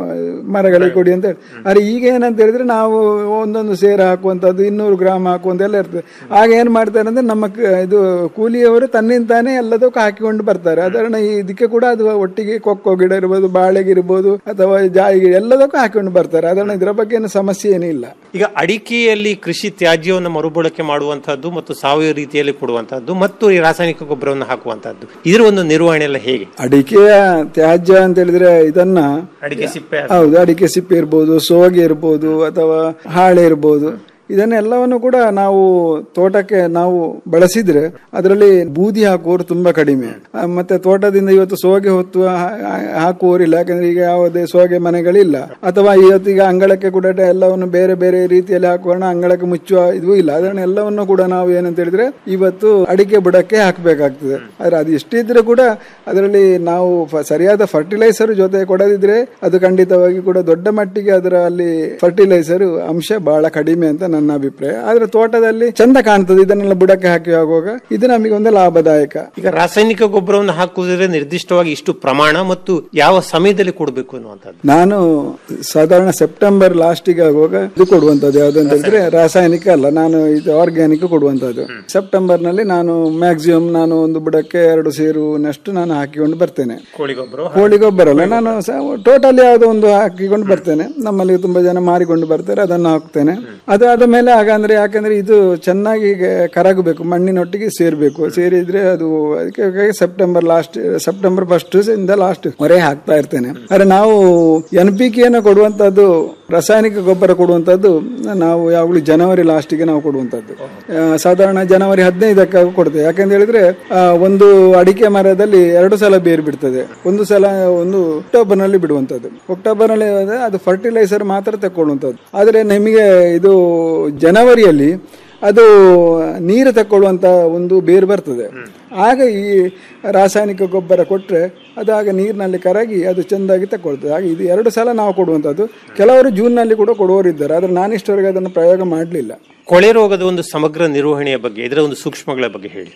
ಮರಗಳಿಗೆ ಕೊಡಿ ಅಂತ ಹೇಳಿ ಆದ್ರೆ ಈಗ ಏನಂತ ಹೇಳಿದ್ರೆ ನಾವು ಒಂದೊಂದು ಸೇರು ಹಾಕುವಂಥದ್ದು ಇನ್ನೂರು ಗ್ರಾಮ್ ಹಾಕುವಂತೆಲ್ಲ ಇರ್ತದೆ ಆಗ ಏನ್ ಮಾಡ್ತಾರೆ ಅಂದ್ರೆ ನಮ್ಮ ಕ- ಇದು ಕೂಲಿಯವರು ತನ್ನಿಂತಾನೆ ಎಲ್ಲದಕ್ಕೂ ಹಾಕಿಕೊಂಡು ಬರ್ತಾರೆ ಅದನ್ನ ಇದಕ್ಕೆ ಕೂಡ ಅದು ಒಟ್ಟಿಗೆ ಕೊಕ್ಕೋ ಗಿಡ ಇರ್ಬೋದು ಬಾಳೆಗೆ ಇರ್ಬೋದು ಅಥವಾ ಜಾಯಿ ಗಿಡ ಎಲ್ಲದಕ್ಕೂ ಹಾಕಿಕೊಂಡು ಬರ್ತಾರೆ ಅದನ್ನ ಇದರ ಬಗ್ಗೆ ಏನು ಸಮಸ್ಯೆ ಏನೂ ಇಲ್ಲ ಈಗ ಅಡಿಕೆಯಲ್ಲಿ ಕೃಷಿ ತ್ಯಾಜ್ಯವನ್ನು ಮರುಬಳಕೆ ಮಾಡುವಂತಹದ್ದು ಮತ್ತು ಸಾವಯವ ರೀತಿಯಲ್ಲಿ ಕೊಡುವಂತಹದ್ದು ಮತ್ತು ಈ ರಾಸಾಯನಿಕ ಗೊಬ್ಬರವನ್ನು ಹಾಕುವಂತಹದ್ದು ಇದರ ಒಂದು ನಿರ್ವಹಣೆ ಎಲ್ಲ ಹೇಗೆ ಅಡಿಕೆಯ ತ್ಯಾಜ್ಯ ಅಂತ ಹೇಳಿದ್ರೆ ಇದನ್ನ ಅಡಿಕೆ ಸಿಪ್ಪೆ ಹೌದು ಅಡಿಕೆ ಸಿಪ್ಪೆ ಇರ್ಬೋದು ಸೋಗೆ ಇರ್ಬೋದು ಅಥವಾ ಹಾಳೆ ಇರ್ಬೋದು ಇದನ್ನೆಲ್ಲವನ್ನು ಕೂಡ ನಾವು ತೋಟಕ್ಕೆ ನಾವು ಬಳಸಿದ್ರೆ ಅದರಲ್ಲಿ ಬೂದಿ ಹಾಕುವವರು ತುಂಬಾ ಕಡಿಮೆ ಆ, ಮತ್ತೆ ತೋಟದಿಂದ ಇವತ್ತು ಸೋಗೆ ಹೊತ್ತು ಹಾ- ಹಾ- ಹಾಕುವವರಿಲ್ಲ ಯಾಕಂದ್ರೆ ಈಗ ಯಾವುದೇ ಸೋಗೆ ಮನೆಗಳಿಲ್ಲ ಅಥವಾ ಇವತ್ತು ಈಗ ಅಂಗಳಕ್ಕೆ ಕೂಡ ಎಲ್ಲವನ್ನು ಬೇರೆ ಬೇರೆ ರೀತಿಯಲ್ಲಿ ಹಾಕುವ ಅಂಗಳಕ್ಕೆ ಮುಚ್ಚುವ ಇದು ಇಲ್ಲ ಅದನ್ನ ಎಲ್ಲವನ್ನು ಕೂಡ ನಾವು ಏನಂತ ಹೇಳಿದ್ರೆ ಇವತ್ತು ಅಡಿಕೆ ಬುಡಕ್ಕೆ ಹಾಕಬೇಕಾಗ್ತದೆ ಆದ್ರೆ ಅದು ಎಷ್ಟಿದ್ರೆ ಕೂಡ ಅದರಲ್ಲಿ ನಾವು ಫ- ಸರಿಯಾದ ಫರ್ಟಿಲೈಸರ್ ಜೊತೆ ಕೊಡದಿದ್ರೆ ಅದು ಖಂಡಿತವಾಗಿ ಕೂಡ ದೊಡ್ಡ ಮಟ್ಟಿಗೆ ಅದರ ಅಲ್ಲಿ ಫರ್ಟಿಲೈಸರ್ ಅಂಶ ಬಹಳ ಕಡಿಮೆ ಅಂತ ನನ್ನ ಅಭಿಪ್ರಾಯ ಆದ್ರೆ ತೋಟದಲ್ಲಿ ಚಂದ ಕಾಣ್ತದೆ ಇದನ್ನೆಲ್ಲ ಬುಡಕ್ಕೆ ಹಾಕಿ ಆಗುವಾಗ ಇದು ನಮಗೆ ಒಂದು ಲಾಭದಾಯಕ ಈಗ ರಾಸಾಯನಿಕ ಗೊಬ್ಬರವನ್ನು ಹಾಕುವುದ್ರೆ ನಿರ್ದಿಷ್ಟವಾಗಿ ಇಷ್ಟು ಪ್ರಮಾಣ ಮತ್ತು ಯಾವ ಸಮಯದಲ್ಲಿ ಕೊಡಬೇಕು ಅನ್ನುವಂಥದ್ದು ನಾನು ಸಾಧಾರಣ ಸೆಪ್ಟೆಂಬರ್ ಲಾಸ್ಟಿಗೆ ಆಗುವಾಗ ಇದು ಕೊಡುವಂತದ್ದು ಯಾವ್ದಂತ ಹೇಳಿದ್ರೆ ರಾಸಾಯನಿಕ ಅಲ್ಲ ನಾನು ಇದು ಆರ್ಗ್ಯಾನಿಕ್ ಕೊಡುವಂತದ್ದು ಸೆಪ್ಟೆಂಬರ್ ನಲ್ಲಿ ನಾನು ಮ್ಯಾಕ್ಸಿಮಮ್ ನಾನು ಒಂದು ಬುಡಕ್ಕೆ ಎರಡು ಸೇರುವಷ್ಟು ನಾನು ಹಾಕಿಕೊಂಡು ಬರ್ತೇನೆ ಕೋಳಿ ಗೊಬ್ಬರ ಕೋಳಿ ಗೊಬ್ಬರ ಅಲ್ಲ ನಾನು ಟೋಟಲ್ ಯಾವುದೋ ಒಂದು ಹಾಕಿಕೊಂಡು ಬರ್ತೇನೆ ನಮ್ಮಲ್ಲಿ ತುಂಬಾ ಜನ ಮಾರಿಕೊಂಡು ಬರ್ತಾರೆ ಅದನ್ನು ಹಾಕ್ತೇನೆ ಅದಾದ ಮೇಲೆ ಆಗ ಅಂದ್ರೆ ಯಾಕಂದ್ರೆ ಇದು ಚೆನ್ನಾಗಿ ಗ- ಕರಗಬೇಕು ಮಣ್ಣಿನೊಟ್ಟಿಗೆ ಸೇರ್ಬೇಕು ಸೇರಿದ್ರೆ ಅದು ಅದಕ್ಕೆ ಸೆಪ್ಟೆಂಬರ್ ಲಾಸ್ಟ್ ಸೆಪ್ಟೆಂಬರ್ ಫಸ್ಟ್ ಇಂದ ಲಾಸ್ಟ್ ಹೊರೆ ಹಾಕ್ತಾ ಇರ್ತೇನೆ ಆದ್ರೆ ನಾವು ಎನ್ ಪಿ ಕೆ ಕೊಡುವಂತದ್ದು ರಾಸಾಯನಿಕ ಗೊಬ್ಬರ ಕೊಡುವಂತದ್ದು ನಾವು ಯಾವಾಗಲೂ ಜನವರಿ ಲಾಸ್ಟಿಗೆ ನಾವು ಕೊಡುವಂತದ್ದು ಆ, ಸಾಧಾರಣ ಜನವರಿ ಹದಿನೈದಕ್ಕೆ ಕೊಡ್ತೇವೆ ಯಾಕಂತ ಹೇಳಿದ್ರೆ ಆ, ಒಂದು ಅಡಿಕೆ ಮರದಲ್ಲಿ ಎರಡು ಸಲ ಬೇರು ಬಿಡ್ತದೆ ಒಂದು ಸಲ ಒಂದು ಅಕ್ಟೋಬರ್ ನಲ್ಲಿ ಬಿಡುವಂತದ್ದು ಅಕ್ಟೋಬರ್ ನಲ್ಲಿ ಹೋದ್ರೆ ಅದು ಫರ್ಟಿಲೈಸರ್ ಮಾತ್ರ ತಕೊಳ್ಳುವಂತದ್ದು ಆದ್ರೆ ನಿಮಗೆ ಇದು ಜನವರಿಯಲ್ಲಿ ಅದು ನೀರು ತಕೊಳ್ಳುವಂತ ಒಂದು ಬೇರು ಬರ್ತದೆ ಆಗ ಈ ರಾಸಾಯನಿಕ ಗೊಬ್ಬರ ಕೊಟ್ರೆ ಅದು ಆಗ ನೀರಿನಲ್ಲಿ ಕರಗಿ ಅದು ಚೆಂದಾಗಿ ತಕೊಳ್ತದೆ ಹಾಗೆ ಇದು ಎರಡು ಸಲ ನಾವು ಕೊಡುವಂಥದ್ದು ಕೆಲವರು ಜೂನ್ನಲ್ಲಿ ಕೂಡ ಕೊಡುವವರಿದ್ದಾರೆ ಆದ್ರೆ ನಾನಿಷ್ಟವರೆಗೆ ಅದನ್ನು ಪ್ರಯೋಗ ಮಾಡಲಿಲ್ಲ ಕೊಳೆ ರೋಗದ ಒಂದು ಸಮಗ್ರ ನಿರ್ವಹಣೆಯ ಬಗ್ಗೆ ಇದರ ಒಂದು ಸೂಕ್ಷ್ಮಗಳ ಬಗ್ಗೆ ಹೇಳಿ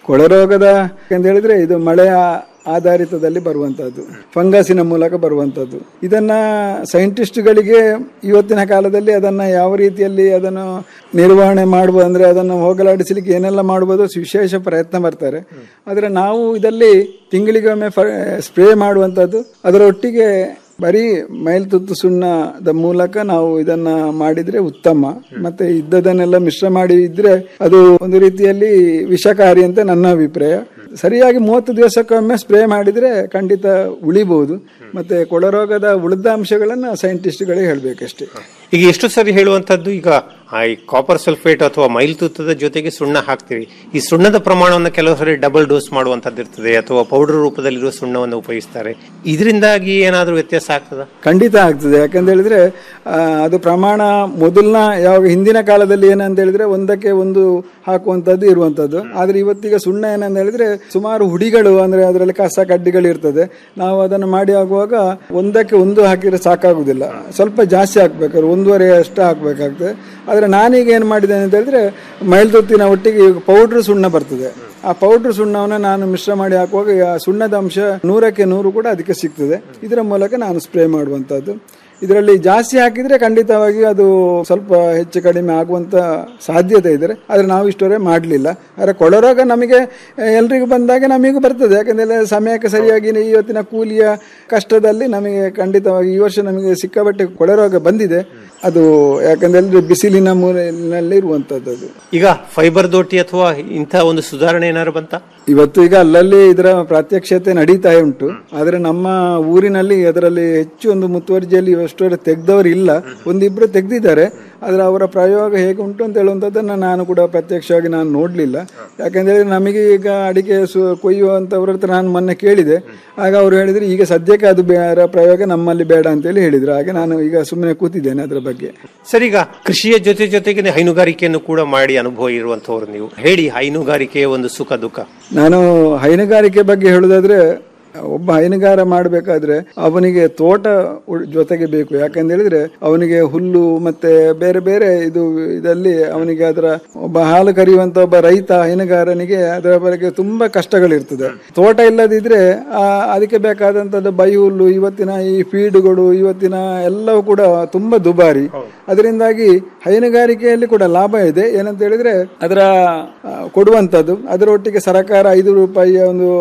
ಕೊಳರೋಗದ ಅಂತ ಹೇಳಿದ್ರೆ ಇದು ಮಳೆಯ ಆಧಾರಿತದಲ್ಲಿ ಬರುವಂತಹದ್ದು ಫಂಗಸಿನ ಮೂಲಕ ಬರುವಂತದ್ದು ಇದನ್ನ ಸೈಂಟಿಸ್ಟ್ಗಳಿಗೆ ಇವತ್ತಿನ ಕಾಲದಲ್ಲಿ ಅದನ್ನ ಯಾವ ರೀತಿಯಲ್ಲಿ ಅದನ್ನು ನಿರ್ವಹಣೆ ಮಾಡುವ ಅಂದ್ರೆ ಅದನ್ನು ಹೋಗಲಾಡಿಸಲಿಕ್ಕೆ ಏನೆಲ್ಲ ಮಾಡಬಹುದು ವಿಶೇಷ ಪ್ರಯತ್ನ ಬರ್ತಾರೆ ಆದ್ರೆ ನಾವು ಇದರಲ್ಲಿ ತಿಂಗಳಿಗೊಮ್ಮೆ ಸ್ಪ್ರೇ ಮಾಡುವಂತದ್ದು ಅದರ ಒಟ್ಟಿಗೆ ಬರೀ ಮೈಲ್ತುತ್ತು ಸುಣ್ಣದ ಮೂಲಕ ನಾವು ಇದನ್ನ ಮಾಡಿದ್ರೆ ಉತ್ತಮ ಮತ್ತೆ ಇದ್ದದನ್ನೆಲ್ಲ ಮಿಶ್ರ ಮಾಡಿ ಇದ್ರೆ ಅದು ಒಂದು ರೀತಿಯಲ್ಲಿ ವಿಷಕಾರಿ ಅಂತ ನನ್ನ ಅಭಿಪ್ರಾಯ ಸರಿಯಾಗಿ ಮೂವತ್ತು ದಿವಸಕ್ಕೊಮ್ಮೆ ಸ್ಪ್ರೇ ಮಾಡಿದ್ರೆ ಖಂಡಿತ ಉಳಿಬಹುದು ಮತ್ತೆ ಕೊಳರೋಗದ ಉಳಿದ ಅಂಶಗಳನ್ನ ಸೈಂಟಿಸ್ಟ್ಗಳೇ ಹೇಳ್ಬೇಕಷ್ಟೇ ಈಗ ಎಷ್ಟು ಸರಿ ಹೇಳುವಂತದ್ದು ಈಗ ಆ ಈ ಕಾಪರ್ ಸಲ್ಫೇಟ್ ಅಥವಾ ಮೈಲ್ತುತ್ತದ ಜೊತೆಗೆ ಸುಣ್ಣ ಹಾಕ್ತೀವಿ ಈ ಸುಣ್ಣದ ಪ್ರಮಾಣವನ್ನು ಕೆಲವು ಸರಿ ಡಬಲ್ ಡೋಸ್ ಮಾಡುವಂತದ್ದು ಇರ್ತದೆ ಅಥವಾ ಪೌಡರ್ ರೂಪದಲ್ಲಿರುವ ಸುಣ್ಣವನ್ನು ಉಪಯೋಗಿಸ್ತಾರೆ ಇದರಿಂದಾಗಿ ಏನಾದರೂ ವ್ಯತ್ಯಾಸ ಆಗ್ತದ ಖಂಡಿತ ಆಗ್ತದೆ ಯಾಕಂತ ಹೇಳಿದ್ರೆ ಆ, ಅದು ಪ್ರಮಾಣ ಮೊದಲಿನ ಯಾವಾಗ ಹಿಂದಿನ ಕಾಲದಲ್ಲಿ ಏನಂತ ಹೇಳಿದ್ರೆ ಒಂದಕ್ಕೆ ಒಂದು ಹಾಕುವಂತದ್ದು ಇರುವಂತದ್ದು ಆದ್ರೆ ಇವತ್ತೀಗ ಸುಣ್ಣ ಏನಂತ ಹೇಳಿದ್ರೆ ಸುಮಾರು ಹುಡಿಗಳು ಅಂದ್ರೆ ಅದರಲ್ಲಿ ಕಸ ಕಡ್ಡಿಗಳು ಇರ್ತದೆ ನಾವು ಅದನ್ನು ಮಾಡಿ ಆಗುವಾಗ ಒಂದಕ್ಕೆ ಒಂದು ಹಾಕಿದ್ರೆ ಸಾಕಾಗುದಿಲ್ಲ ಸ್ವಲ್ಪ ಜಾಸ್ತಿ ಹಾಕ್ಬೇಕಾದ್ರೆ ಒಂದೂವರೆ ಅಷ್ಟು ಹಾಕ್ಬೇಕಾಗ್ತದೆ ಆದ್ರೆ ನಾನೀಗ ಏನ್ ಮಾಡಿದ್ದೇನೆ ಅಂತ ಹೇಳಿದ್ರೆ ಮೈಲ್ತೊತ್ತಿನ ಒಟ್ಟಿಗೆ ಪೌಡ್ರ್ ಸುಣ್ಣ ಬರ್ತದೆ ಆ ಪೌಡ್ರ್ ಸುಣ್ಣವನ್ನು ನಾನು ಮಿಶ್ರ ಮಾಡಿ ಹಾಕುವಾಗ ಆ ಸುಣ್ಣದ ಅಂಶ ನೂರಕ್ಕೆ ನೂರು ಕೂಡ ಅದಕ್ಕೆ ಸಿಗ್ತದೆ ಇದರ ಮೂಲಕ ನಾನು ಸ್ಪ್ರೇ ಮಾಡುವಂತದ್ದು ಇದರಲ್ಲಿ ಜಾಸ್ತಿ ಹಾಕಿದ್ರೆ ಖಂಡಿತವಾಗಿ ಅದು ಸ್ವಲ್ಪ ಹೆಚ್ಚು ಕಡಿಮೆ ಆಗುವಂತ ಸಾಧ್ಯತೆ ಇದೆ ಆದ್ರೆ ನಾವು ಇಷ್ಟವರೆ ಮಾಡಲಿಲ್ಲ ಆದ್ರೆ ಕೊಳರೋಗ ನಮಗೆ ಎಲ್ರಿಗೂ ಬಂದಾಗ ನಮಗೂ ಬರ್ತದೆ ಯಾಕಂದ್ರೆ ಸಮಯಕ್ಕೆ ಸರಿಯಾಗಿ ಇವತ್ತಿನ ಕೂಲಿಯ ಕಷ್ಟದಲ್ಲಿ ನಮಗೆ ಖಂಡಿತವಾಗಿ ಈ ವರ್ಷ ನಮಗೆ ಸಿಕ್ಕಾಪಟ್ಟೆ ಕೊಳರೋಗ ಬಂದಿದೆ ಅದು ಯಾಕಂದ್ರೆ ಬಿಸಿಲಿನ ಮೂಲೆಯಲ್ಲಿ ಇರುವಂತದ್ದು ಅದು ಈಗ ಫೈಬರ್ ದೋಟಿ ಅಥವಾ ಇಂಥ ಒಂದು ಸುಧಾರಣೆ ಏನಾದ್ರು ಬಂತ ಇವತ್ತು ಈಗ ಅಲ್ಲಲ್ಲಿ ಇದರ ಪ್ರಾತ್ಯಕ್ಷತೆ ನಡೀತಾ ಉಂಟು ಆದ್ರೆ ನಮ್ಮ ಊರಿನಲ್ಲಿ ಅದರಲ್ಲಿ ಹೆಚ್ಚು ಒಂದು ಮುತುವರ್ಜಿಯಲ್ಲಿ ಅಷ್ಟು ತೆಗ್ದವರು ಇಲ್ಲ ಒಂದಿಬ್ರು ತೆಗ್ದಿದ್ದಾರೆ ಆದ್ರೆ ಅವರ ಪ್ರಯೋಗ ಹೇಗೆ ಉಂಟು ಅಂತ ಹೇಳುವಂಥದ್ದನ್ನ ನಾನು ಕೂಡ ಪ್ರತ್ಯಕ್ಷವಾಗಿ ನಾನು ನೋಡ್ಲಿಲ್ಲ ಯಾಕಂದ್ರೆ ನಮಗೆ ಈಗ ಅಡಿಕೆ ಸು ಕೊಯ್ಯುವಂತವ್ರ ಹತ್ರ ನಾನು ಮೊನ್ನೆ ಕೇಳಿದೆ ಆಗ ಅವರು ಹೇಳಿದ್ರು ಈಗ ಸದ್ಯಕ್ಕೆ ಅದು ಬೇರೆ ಪ್ರಯೋಗ ನಮ್ಮಲ್ಲಿ ಬೇಡ ಅಂತೇಳಿ ಹೇಳಿದ್ರು ಹಾಗೆ ನಾನು ಈಗ ಸುಮ್ಮನೆ ಕೂತಿದ್ದೇನೆ ಅದರ ಬಗ್ಗೆ ಸರ್ ಈಗ ಕೃಷಿಯ ಜೊತೆ ಜೊತೆಗೆ ಹೈನುಗಾರಿಕೆಯನ್ನು ಕೂಡ ಮಾಡಿ ಅನುಭವ ಇರುವಂತವ್ರು ನೀವು ಹೇಳಿ ಹೈನುಗಾರಿಕೆಯ ಒಂದು ಸುಖ ದುಃಖ ನಾನು ಹೈನುಗಾರಿಕೆ ಬಗ್ಗೆ ಹೇಳುದಾದ್ರೆ ಒಬ್ಬ ಹೈನುಗಾರ ಮಾಡಬೇಕಾದ್ರೆ ಅವನಿಗೆ ತೋಟ ಉಳ್- ಜೊತೆಗೆ ಬೇಕು ಯಾಕಂತ ಹೇಳಿದ್ರೆ ಅವನಿಗೆ ಹುಲ್ಲು ಮತ್ತೆ ಬೇರೆ ಬೇರೆ ಇದು ಇದರಲ್ಲಿ ಅವನಿಗೆ ಅದರ ಒಬ್ಬ ಹಾಲು ಕರೆಯುವಂತ ಒಬ್ಬ ರೈತ ಹೈನುಗಾರನಿಗೆ ಅದರ ಬಗ್ಗೆ ತುಂಬಾ ಕಷ್ಟಗಳಿರ್ತದೆ ತೋಟ ಇಲ್ಲದಿದ್ರೆ ಆ ಅದಕ್ಕೆ ಬೇಕಾದಂತದ್ದು ಬೈ ಹುಲ್ಲು ಇವತ್ತಿನ ಈ ಫೀಡ್ಗಳು ಇವತ್ತಿನ ಎಲ್ಲವೂ ಕೂಡ ತುಂಬಾ ದುಬಾರಿ ಅದರಿಂದಾಗಿ ಹೈನುಗಾರಿಕೆಯಲ್ಲಿ ಕೂಡ ಲಾಭ ಇದೆ ಏನಂತ ಹೇಳಿದ್ರೆ ಅದರ ಆ, ಕೊಡುವಂತದ್ದು ಅದರೊಟ್ಟಿಗೆ ಸರ್ಕಾರ ಐದು ರೂಪಾಯಿಯ ಒಂದು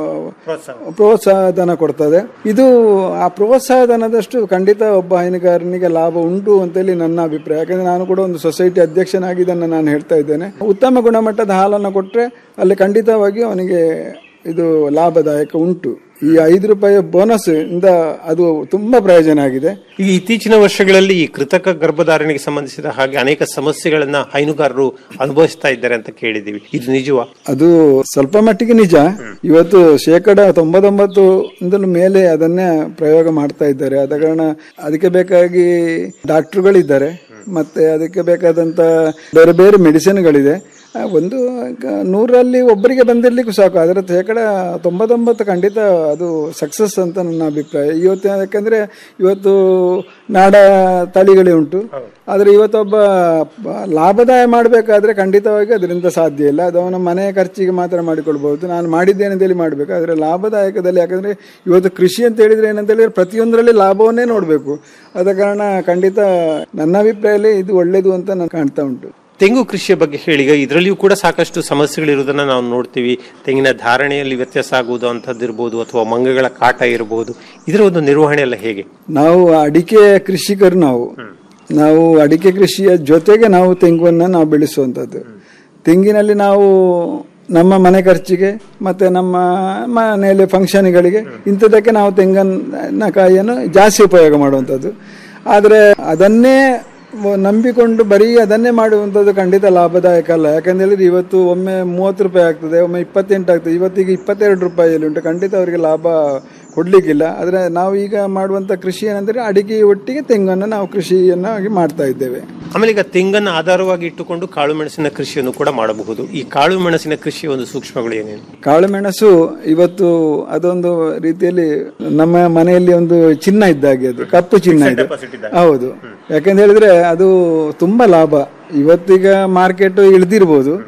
ಪ್ರೋತ್ಸಾಹ ಧನ ಕೊಡ್ತದೆ ಇದು ಆ ಪ್ರೋತ್ಸಾಹ ಧನದಷ್ಟು ಖಂಡಿತ ಒಬ್ಬ ಹೈನುಗಾರನಿಗೆ ಲಾಭ ಉಂಟು ಅಂತೇಳಿ ನನ್ನ ಅಭಿಪ್ರಾಯ ಯಾಕಂದ್ರೆ ನಾನು ಕೂಡ ಒಂದು ಸೊಸೈಟಿ ಅಧ್ಯಕ್ಷನಾಗಿ ಇದನ್ನು ನಾನು ಹೇಳ್ತಾ ಇದ್ದೇನೆ ಉತ್ತಮ ಗುಣಮಟ್ಟದ ಹಾಲನ್ನು ಕೊಟ್ಟರೆ ಅಲ್ಲಿ ಖಂಡಿತವಾಗಿ ಅವನಿಗೆ ಇದು ಲಾಭದಾಯಕ ಉಂಟು ಈ ಐದು ರೂಪಾಯಿ ಬೋನಸ್ ಇಂದ ಅದು ತುಂಬಾ ಪ್ರಯೋಜನ ಆಗಿದೆ ಈಗ ಇತ್ತೀಚಿನ ವರ್ಷಗಳಲ್ಲಿ ಈ ಕೃತಕ ಗರ್ಭಧಾರಣೆಗೆ ಸಂಬಂಧಿಸಿದ ಹಾಗೆ ಅನೇಕ ಸಮಸ್ಯೆಗಳನ್ನ ಹೈನುಗಾರರು ಅನುಭವಿಸ್ತಾ ಇದ್ದಾರೆ ಅಂತ ಕೇಳಿದೀವಿ ಇದು ನಿಜವಾ ಅದು ಸ್ವಲ್ಪ ಮಟ್ಟಿಗೆ ನಿಜ ಇವತ್ತು ಶೇಕಡ ತೊಂಬತ್ತೊಂಬತ್ತು ಇಂದಲೂ ಮೇಲೆ ಅದನ್ನೇ ಪ್ರಯೋಗ ಮಾಡ್ತಾ ಇದ್ದಾರೆ ಆದ ಕಾರಣ ಅದಕ್ಕೆ ಬೇಕಾಗಿ ಡಾಕ್ಟರ್ಗಳಿದ್ದಾರೆ ಮತ್ತೆ ಅದಕ್ಕೆ ಬೇಕಾದಂತ ಬೇರೆ ಬೇರೆ ಮೆಡಿಸಿನ್ಗಳಿದೆ ಆ, ಒಂದು ಈಗ ನೂರಲ್ಲಿ ಒಬ್ಬರಿಗೆ ಬಂದಿರ್ಲಿಕ್ಕೂ ಸಾಕು ಅದರ ಶೇಕಡ ತೊಂಬತ್ತೊಂಬತ್ತು ಖಂಡಿತ ಅದು ಸಕ್ಸಸ್ ಅಂತ ನನ್ನ ಅಭಿಪ್ರಾಯ ಇವತ್ತು ಯಾಕಂದ್ರೆ ಇವತ್ತು ನಾಡ ತಳಿಗಳೇ ಉಂಟು ಆದ್ರೆ ಇವತ್ತೊಬ್ಬ ಪ- ಲಾಭದಾಯ ಮಾಡಬೇಕಾದ್ರೆ ಖಂಡಿತವಾಗಿ ಅದರಿಂದ ಸಾಧ್ಯ ಇಲ್ಲ ಅದು ಅವನ ಮನೆ ಖರ್ಚಿಗೆ ಮಾತ್ರ ಮಾಡಿಕೊಳ್ಬಹುದು ನಾನು ಮಾಡಿದ್ದೇನೆ ಅಂತೇಳಿ ಮಾಡಬೇಕು ಆದರೆ ಲಾಭದಾಯಕದಲ್ಲಿ ಯಾಕಂದ್ರೆ ಇವತ್ತು ಕೃಷಿ ಅಂತ ಹೇಳಿದ್ರೆ ಏನಂತ ಹೇಳಿದ್ರೆ ಪ್ರತಿಯೊಂದರಲ್ಲಿ ಲಾಭವನ್ನೇ ನೋಡಬೇಕು ಆದ ಕಾರಣ ಖಂಡಿತ ನನ್ನ ಅಭಿಪ್ರಾಯದಲ್ಲಿ ಇದು ಒಳ್ಳೇದು ಅಂತ ನಾನು ಕಾಣ್ತಾ ಉಂಟು ತೆಂಗು ಕೃಷಿಯ ಬಗ್ಗೆ ಹೇಳಿ ಈಗ ಇದರಲ್ಲಿಯೂ ಕೂಡ ಸಾಕಷ್ಟು ಸಮಸ್ಯೆಗಳಿರುವುದನ್ನ ನಾವು ನೋಡ್ತೀವಿ ತೆಂಗಿನ ಧಾರಣೆಯಲ್ಲಿ ವ್ಯತ್ಯಾಸ ಆಗುವುದು ಅಂತದ್ದಿರ್ಬೋದು ಅಥವಾ ಮಂಗಗಳ ಕಾಟ ಇರಬಹುದು ಇದರ ಒಂದು ನಿರ್ವಹಣೆ ಎಲ್ಲ ಹೇಗೆ ನಾವು ಅಡಿಕೆ ಕೃಷಿಕರು ನಾವು ನಾವು ಅಡಿಕೆ ಕೃಷಿಯ ಜೊತೆಗೆ ನಾವು ತೆಂಗನ್ನ ನಾವು ಬೆಳೆಸುವಂಥದ್ದು ತೆಂಗಿನಲ್ಲಿ ನಾವು ನಮ್ಮ ಮನೆ ಖರ್ಚಿಗೆ ಮತ್ತೆ ನಮ್ಮ ಮನೆಯಲ್ಲಿ ಫಂಕ್ಷನ್ಗಳಿಗೆ ಇಂಥದಕ್ಕೆ ನಾವು ತೆಂಗಿನಕಾಯಿಯನ್ನು ಜಾಸ್ತಿ ಉಪಯೋಗ ಮಾಡುವಂಥದ್ದು ಆದರೆ ಅದನ್ನೇ ನಂಬಿಕೊಂಡು ಬರೀ ಅದನ್ನೇ ಮಾಡುವಂಥದ್ದು ಖಂಡಿತ ಲಾಭದಾಯಕ ಅಲ್ಲ ಯಾಕಂತ ಹೇಳಿದ್ರೆ ಇವತ್ತು ಒಮ್ಮೆ ಮೂವತ್ತು ರೂಪಾಯಿ ಆಗ್ತದೆ ಒಮ್ಮೆ ಇಪ್ಪತ್ತೆಂಟು ಆಗ್ತದೆ ಇವತ್ತಿಗೆ ಇಪ್ಪತ್ತೆರಡು ರೂಪಾಯಿಯಲ್ಲಿ ಉಂಟು ಖಂಡಿತ ಅವರಿಗೆ ಲಾಭ ಕೊಡ್ಲಿಕ್ಕಿಲ್ಲ ಆದರೆ ನಾವು ಈಗ ಮಾಡುವಂಥ ಕೃಷಿ ಏನಂದ್ರೆ ಅಡಿಕೆ ಒಟ್ಟಿಗೆ ತೆಂಗನ್ನು ನಾವು ಕೃಷಿಯನ್ನಾಗಿ ಮಾಡ್ತಾ ಇದ್ದೇವೆ ಆಮೇಲೆ ಈಗ ತೆಂಗನ್ನು ಆಧಾರವಾಗಿ ಇಟ್ಟುಕೊಂಡು ಕಾಳು ಮೆಣಸಿನ ಕೃಷಿಯನ್ನು ಕೂಡ ಮಾಡಬಹುದು ಈ ಕಾಳು ಮೆಣಸಿನ ಕೃಷಿಯ ಒಂದು ಸೂಕ್ಷ್ಮಗಳು ಏನೇನು ಕಾಳುಮೆಣಸು ಇವತ್ತು ಅದೊಂದು ರೀತಿಯಲ್ಲಿ ನಮ್ಮ ಮನೆಯಲ್ಲಿ ಒಂದು ಚಿನ್ನ ಇದ್ದಾಗೆ ಅದು ಕಪ್ಪು ಚಿನ್ನ ಇದೆ ಹೌದು ಯಾಕಂತ ಹೇಳಿದ್ರೆ ಅದು ತುಂಬಾ ಲಾಭ ಇವತ್ತೀಗ ಮಾರ್ಕೆಟ್ ಇಳಿದಿರ್ಬೋದು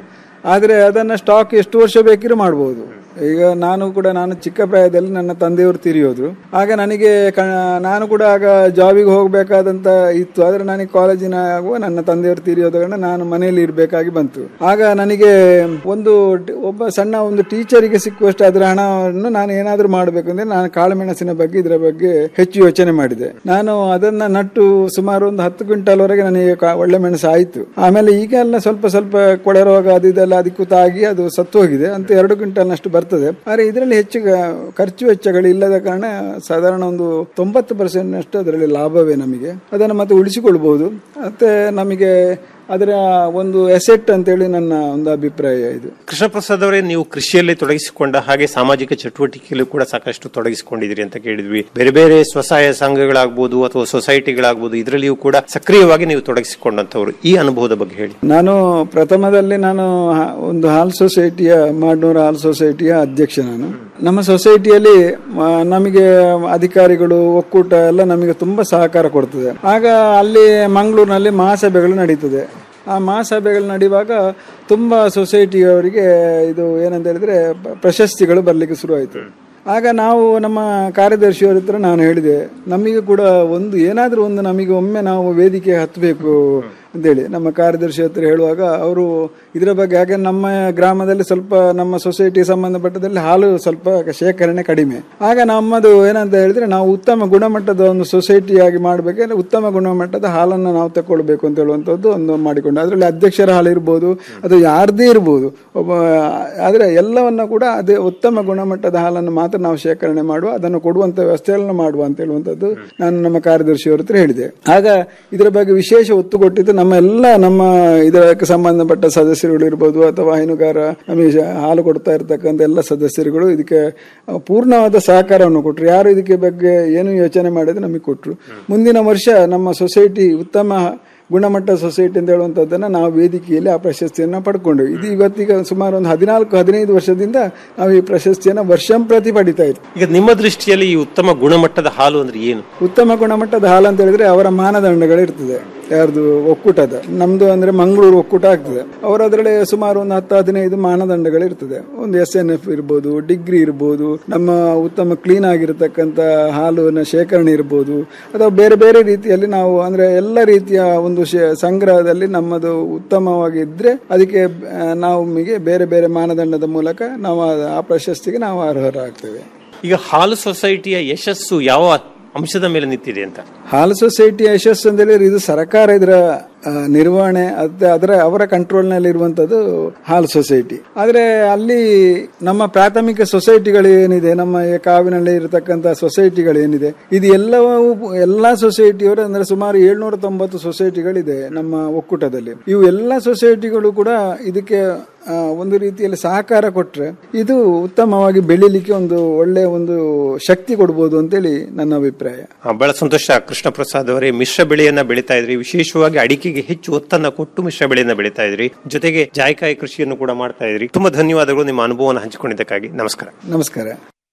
ಆದರೆ ಅದನ್ನು ಸ್ಟಾಕ್ ಎಷ್ಟು ವರ್ಷ ಬೇಕಿರೋ ಮಾಡ್ಬೋದು ಈಗ ನಾನು ಕೂಡ ನಾನು ಚಿಕ್ಕ ಪ್ರಾಯದಲ್ಲಿ ನನ್ನ ತಂದೆಯವರು ತಿರಿಯೋದು ಆಗ ನನಗೆ ಕ ನಾನು ಕೂಡ ಆಗ ಜಾಬಿಗೆ ಹೋಗಬೇಕಾದಂತ ಇತ್ತು ಆದರೆ ನನಗೆ ಕಾಲೇಜಿನ ಆಗುವ ನನ್ನ ತಂದೆಯವರು ತಿರಿಯೋದ ಕಾರಣ ನಾನು ಮನೆಯಲ್ಲಿ ಇರಬೇಕಾಗಿ ಬಂತು ಆಗ ನನಗೆ ಒಂದು ಟ- ಒಬ್ಬ ಸಣ್ಣ ಒಂದು ಟೀಚರಿಗೆ ಸಿಕ್ಕುವಷ್ಟು ಅದರ ಹಣವನ್ನು ನಾನು ಏನಾದರೂ ಮಾಡಬೇಕು ಅಂದ್ರೆ ನಾನು ಕಾಳುಮೆಣಸಿನ ಬಗ್ಗೆ ಇದರ ಬಗ್ಗೆ ಹೆಚ್ಚು ಯೋಚನೆ ಮಾಡಿದೆ ನಾನು ಅದನ್ನ ನಟ್ಟು ಸುಮಾರು ಒಂದು ಹತ್ತು ಕ್ವಿಂಟಲ್ ವರೆಗೆ ನನಗೆ ಕಾ- ಒಳ್ಳೆ ಮೆಣಸು ಆಯಿತು ಆಮೇಲೆ ಈಗ ಎಲ್ಲ ಸ್ವಲ್ಪ ಸ್ವಲ್ಪ ಕೊಳೆ ರೋಗ ಅದು ಇದೆಲ್ಲ ಅದಕ್ಕೂ ತಾಗಿ ಅದು ಸತ್ತು ಹೋಗಿದೆ ಅಂತ ಎರಡು ಕ್ವಿಂಟಲ್ನಷ್ಟು ಬರ್ತದೆ ಆದರೆ ಇದರಲ್ಲಿ ಹೆಚ್ಚು ಗ- ಖರ್ಚು ವೆಚ್ಚಗಳು ಇಲ್ಲದ ಕಾರಣ ಸಾಧಾರಣ ಒಂದು ತೊಂಬತ್ತು ಪರ್ಸೆಂಟ್ನಷ್ಟು ಅದರಲ್ಲಿ ಲಾಭವೇ ನಮಗೆ ಅದನ್ನು ಮತ್ತೆ ಉಳಿಸಿಕೊಳ್ಬಹುದು ಮತ್ತೆ ನಮಗೆ ಅದರ ಒಂದು ಎಸೆಟ್ ಅಂತೇಳಿ ನನ್ನ ಒಂದು ಅಭಿಪ್ರಾಯ ಇದು ಕೃಷ್ಣ ಪ್ರಸಾದ್ ಅವರೇ ನೀವು ಕೃಷಿಯಲ್ಲಿ ತೊಡಗಿಸಿಕೊಂಡ ಹಾಗೆ ಸಾಮಾಜಿಕ ಚಟುವಟಿಕೆಯಲ್ಲೂ ಕೂಡ ಸಾಕಷ್ಟು ತೊಡಗಿಸಿಕೊಂಡಿದ್ದೀರಿ ಅಂತ ಕೇಳಿದ್ವಿ ಬೇರೆ ಬೇರೆ ಸ್ವಸಹಾಯ ಸಂಘಗಳಾಗ್ಬೋದು ಅಥವಾ ಸೊಸೈಟಿಗಳಾಗ್ಬೋದು ಇದರಲ್ಲಿಯೂ ಕೂಡ ಸಕ್ರಿಯವಾಗಿ ನೀವು ತೊಡಗಿಸಿಕೊಂಡಂತವರು ಈ ಅನುಭವದ ಬಗ್ಗೆ ಹೇಳಿ ನಾನು ಪ್ರಥಮದಲ್ಲಿ ನಾನು ಹ- ಒಂದು ಹಾಲ್ ಸೊಸೈಟಿಯ ಮಾಡ್ನೂರ ಹಾಲ್ ಸೊಸೈಟಿಯ ಅಧ್ಯಕ್ಷ ನಾನು ನಮ್ಮ ಸೊಸೈಟಿಯಲ್ಲಿ ಆ, ನಮಗೆ ಅಧಿಕಾರಿಗಳು ಒಕ್ಕೂಟ ಎಲ್ಲ ನಮಗೆ ತುಂಬಾ ಸಹಕಾರ ಕೊಡ್ತದೆ ಆಗ ಅಲ್ಲಿ ಮಂಗಳೂರಿನಲ್ಲಿ ಮಹಾಸಭೆಗಳು ನಡೀತದೆ ಆ ಮಹಾಸಭೆಗಳು ನಡೆಯುವಾಗ ತುಂಬ ಸೊಸೈಟಿಯವರಿಗೆ ಇದು ಏನಂತ ಹೇಳಿದ್ರೆ ಪ- ಪ್ರಶಸ್ತಿಗಳು ಬರಲಿಕ್ಕೆ ಶುರುವಾಯಿತು ಆಗ ನಾವು ನಮ್ಮ ಕಾರ್ಯದರ್ಶಿಯವರ ಹತ್ರ ನಾನು ಹೇಳಿದೆ ನಮಗೆ ಕೂಡ ಒಂದು ಏನಾದರೂ ಒಂದು ನಮಗೆ ಒಮ್ಮೆ ನಾವು ವೇದಿಕೆ ಹತ್ತಬೇಕು ಅಂತೇಳಿ ನಮ್ಮ ಕಾರ್ಯದರ್ಶಿ ಹತ್ರ ಹೇಳುವಾಗ ಅವರು ಇದರ ಬಗ್ಗೆ ಹಾಗೆ ನಮ್ಮ ಗ್ರಾಮದಲ್ಲಿ ಸ್ವಲ್ಪ ನಮ್ಮ ಸೊಸೈಟಿ ಸಂಬಂಧಪಟ್ಟದಲ್ಲಿ ಹಾಲು ಸ್ವಲ್ಪ ಶೇಖರಣೆ ಕಡಿಮೆ ಆಗ ನಮ್ಮದು ಏನಂತ ಹೇಳಿದ್ರೆ ನಾವು ಉತ್ತಮ ಗುಣಮಟ್ಟದ ಒಂದು ಸೊಸೈಟಿಯಾಗಿ ಮಾಡಬೇಕಂದ್ರೆ ಉತ್ತಮ ಗುಣಮಟ್ಟದ ಹಾಲನ್ನು ನಾವು ತಗೊಳ್ಬೇಕು ಅಂತ ಹೇಳುವಂಥದ್ದು ಒಂದು ಮಾಡಿಕೊಂಡು ಅದರಲ್ಲಿ ಅಧ್ಯಕ್ಷರ ಹಾಲು ಇರ್ಬೋದು ಅದು ಯಾರದೇ ಇರ್ಬೋದು ಒಬ್ಬ ಆದರೆ ಎಲ್ಲವನ್ನ ಕೂಡ ಅದೇ ಉತ್ತಮ ಗುಣಮಟ್ಟದ ಹಾಲನ್ನು ಮಾತ್ರ ನಾವು ಶೇಖರಣೆ ಮಾಡುವ ಅದನ್ನು ಕೊಡುವಂತ ವ್ಯವಸ್ಥೆಯನ್ನು ಮಾಡುವ ಅಂತ ಹೇಳುವಂಥದ್ದು ನಾನು ನಮ್ಮ ಕಾರ್ಯದರ್ಶಿಯವರ ಹತ್ರ ಹೇಳಿದೆ ಆಗ ಇದರ ಬಗ್ಗೆ ವಿಶೇಷ ಒತ್ತು ಕೊಟ್ಟಿದ್ದು ನಮ್ಮ ಎಲ್ಲ ನಮ್ಮ ಇದಕ್ಕೆ ಸಂಬಂಧಪಟ್ಟ ಸದಸ್ಯರುಗಳು ಇರ್ಬೋದು ಅಥವಾ ಹೈನುಗಾರ ನಮಗೆ ಶ- ಹಾಲು ಕೊಡ್ತಾ ಇರ್ತಕ್ಕಂಥ ಎಲ್ಲ ಸದಸ್ಯರುಗಳು ಇದಕ್ಕೆ ಅಹ್, ಪೂರ್ಣವಾದ ಸಹಕಾರವನ್ನು ಕೊಟ್ಟರು ಯಾರು ಇದಕ್ಕೆ ಬಗ್ಗೆ ಏನು ಯೋಚನೆ ಮಾಡಿದ್ರೆ ನಮಗೆ ಕೊಟ್ಟರು ಮುಂದಿನ ವರ್ಷ ನಮ್ಮ ಸೊಸೈಟಿ ಉತ್ತಮ ಗುಣಮಟ್ಟ ಸೊಸೈಟಿ ಅಂತ ಹೇಳುವಂಥದ್ದನ್ನು ನಾವು ವೇದಿಕೆಯಲ್ಲಿ ಆ ಪ್ರಶಸ್ತಿಯನ್ನು ಪಡ್ಕೊಂಡ್ವಿ ಇದು ಇವತ್ತೀಗ ಸುಮಾರು ಒಂದು ಹದಿನಾಲ್ಕು ಹದಿನೈದು ವರ್ಷದಿಂದ ನಾವು ಈ ಪ್ರಶಸ್ತಿಯನ್ನು ವರ್ಷಂಪ್ರತಿ ಪಡಿತಾ ಇದ್ವಿ ಈಗ ನಿಮ್ಮ ದೃಷ್ಟಿಯಲ್ಲಿ ಈ ಉತ್ತಮ ಗುಣಮಟ್ಟದ ಹಾಲು ಅಂದ್ರೆ ಏನು ಉತ್ತಮ ಗುಣಮಟ್ಟದ ಹಾಲು ಅಂತ ಹೇಳಿದ್ರೆ ಅವರ ಮಾನದಂಡಗಳು ಇರ್ತದೆ ಯಾರ್ದು ಒಕ್ಕೂಟದ ನಮ್ದು ಅಂದ್ರೆ ಮಂಗಳೂರು ಒಕ್ಕೂಟ ಆಗ್ತದೆ ಅವರ ಅದರಲ್ಲಿ ಸುಮಾರು ಒಂದು ಹತ್ತು ಹದಿನೈದು ಮಾನದಂಡಗಳು ಇರ್ತದೆ ಒಂದು ಎಸ್ ಎನ್ ಎಫ್ ಇರ್ಬೋದು ಡಿಗ್ರಿ ಇರ್ಬೋದು ನಮ್ಮ ಉತ್ತಮ ಕ್ಲೀನ್ ಆಗಿರತಕ್ಕಂಥ ಹಾಲಿನ ಶೇಖರಣೆ ಇರ್ಬೋದು ಅಥವಾ ಬೇರೆ ಬೇರೆ ರೀತಿಯಲ್ಲಿ ನಾವು ಅಂದ್ರೆ ಎಲ್ಲ ರೀತಿಯ ಒಂದು ಶೇ- ಸಂಗ್ರಹದಲ್ಲಿ ನಮ್ಮದು ಉತ್ತಮವಾಗಿ ಇದ್ರೆ ಅದಕ್ಕೆ ಆ, ನಾವು ನಮಗೆ ಬೇರೆ ಬೇರೆ ಮಾನದಂಡದ ಮೂಲಕ ನಾವು ಆ- ಆ ಪ್ರಶಸ್ತಿಗೆ ನಾವು ಅರ್ಹರಾಗ್ತೇವೆ ಈಗ ಹಾಲು ಸೊಸೈಟಿಯ ಯಶಸ್ಸು ಯಾವ ಅಂಶದ ಮೇಲೆ ನಿಂತಿದೆ ಅಂತ ಹಾಲು ಸೊಸೈಟಿಯ ಯಶಸ್ಸು ಅಂತ ಹೇಳಿದ್ರೆ ಇದು ಸರ್ಕಾರ ಇದರ ಆ, ನಿರ್ವಹಣೆ ಅದ ಅದರ ಅವರ ಕಂಟ್ರೋಲ್ನಲ್ಲಿ ಇರುವಂತದ್ದು ಹಾಲು ಸೊಸೈಟಿ ಆದ್ರೆ ಅಲ್ಲಿ ನಮ್ಮ ಪ್ರಾಥಮಿಕ ಸೊಸೈಟಿಗಳು ಏನಿದೆ ನಮ್ಮ ಈ ಕಾವಿನಲ್ಲಿ ಇರತಕ್ಕಂತ ಸೊಸೈಟಿಗಳು ಏನಿದೆ ಇದು ಎಲ್ಲವೂ ಎಲ್ಲಾ ಸೊಸೈಟಿಯವರು ಅಂದ್ರೆ ಸುಮಾರು ಏಳ್ನೂರ ತೊಂಬತ್ತು ಸೊಸೈಟಿಗಳಿದೆ ನಮ್ಮ ಒಕ್ಕೂಟದಲ್ಲಿ ಇವು ಎಲ್ಲಾ ಸೊಸೈಟಿಗಳು ಕೂಡ ಇದಕ್ಕೆ ಆ, ಒಂದು ರೀತಿಯಲ್ಲಿ ಸಹಕಾರ ಕೊಟ್ರೆ ಇದು ಉತ್ತಮವಾಗಿ ಬೆಳಿಲಿಕ್ಕೆ ಒಂದು ಒಳ್ಳೆಯ ಒಂದು ಶಕ್ತಿ ಕೊಡ್ಬೋದು ಅಂತೇಳಿ ನನ್ನ ಅಭಿಪ್ರಾಯ ಆ, ಬಹಳ ಸಂತೋಷ ಕೃಷ್ಣ ಪ್ರಸಾದ್ ಅವರೇ ಮಿಶ್ರ ಬೆಳೆಯನ್ನ ಬೆಳೀತಾ ಇದ್ರಿ ವಿಶೇಷವಾಗಿ ಅಡಿಕೆಗೆ ಹೆಚ್ಚು ಒತ್ತನ್ನ ಕೊಟ್ಟು ಮಿಶ್ರ ಬೆಳೆಯನ್ನ ಬೆಳೀತಾ ಇದ್ರಿ ಜೊತೆಗೆ ಜಾಯಕಾಯಿ ಕೃಷಿಯನ್ನು ಕೂಡ ಮಾಡ್ತಾ ಇದ್ರಿ ತುಂಬಾ ಧನ್ಯವಾದಗಳು ನಿಮ್ಮ ಅನುಭವವನ್ನು ಹಂಚಿಕೊಂಡಿದ್ದಕ್ಕಾಗಿ ನಮಸ್ಕಾರ ನಮಸ್ಕಾರ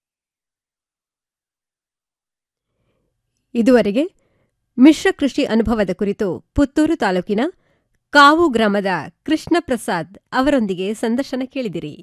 ಇದುವರೆಗೆ ಮಿಶ್ರ ಕೃಷಿ ಅನುಭವದ ಕುರಿತು ಪುತ್ತೂರು ತಾಲೂಕಿನ ಕಾವು ಗ್ರಾಮದ ಕೃಷ್ಣ ಪ್ರಸಾದ್ ಅವರೊಂದಿಗೆ ಸಂದರ್ಶನ ಕೇಳಿದಿರಿ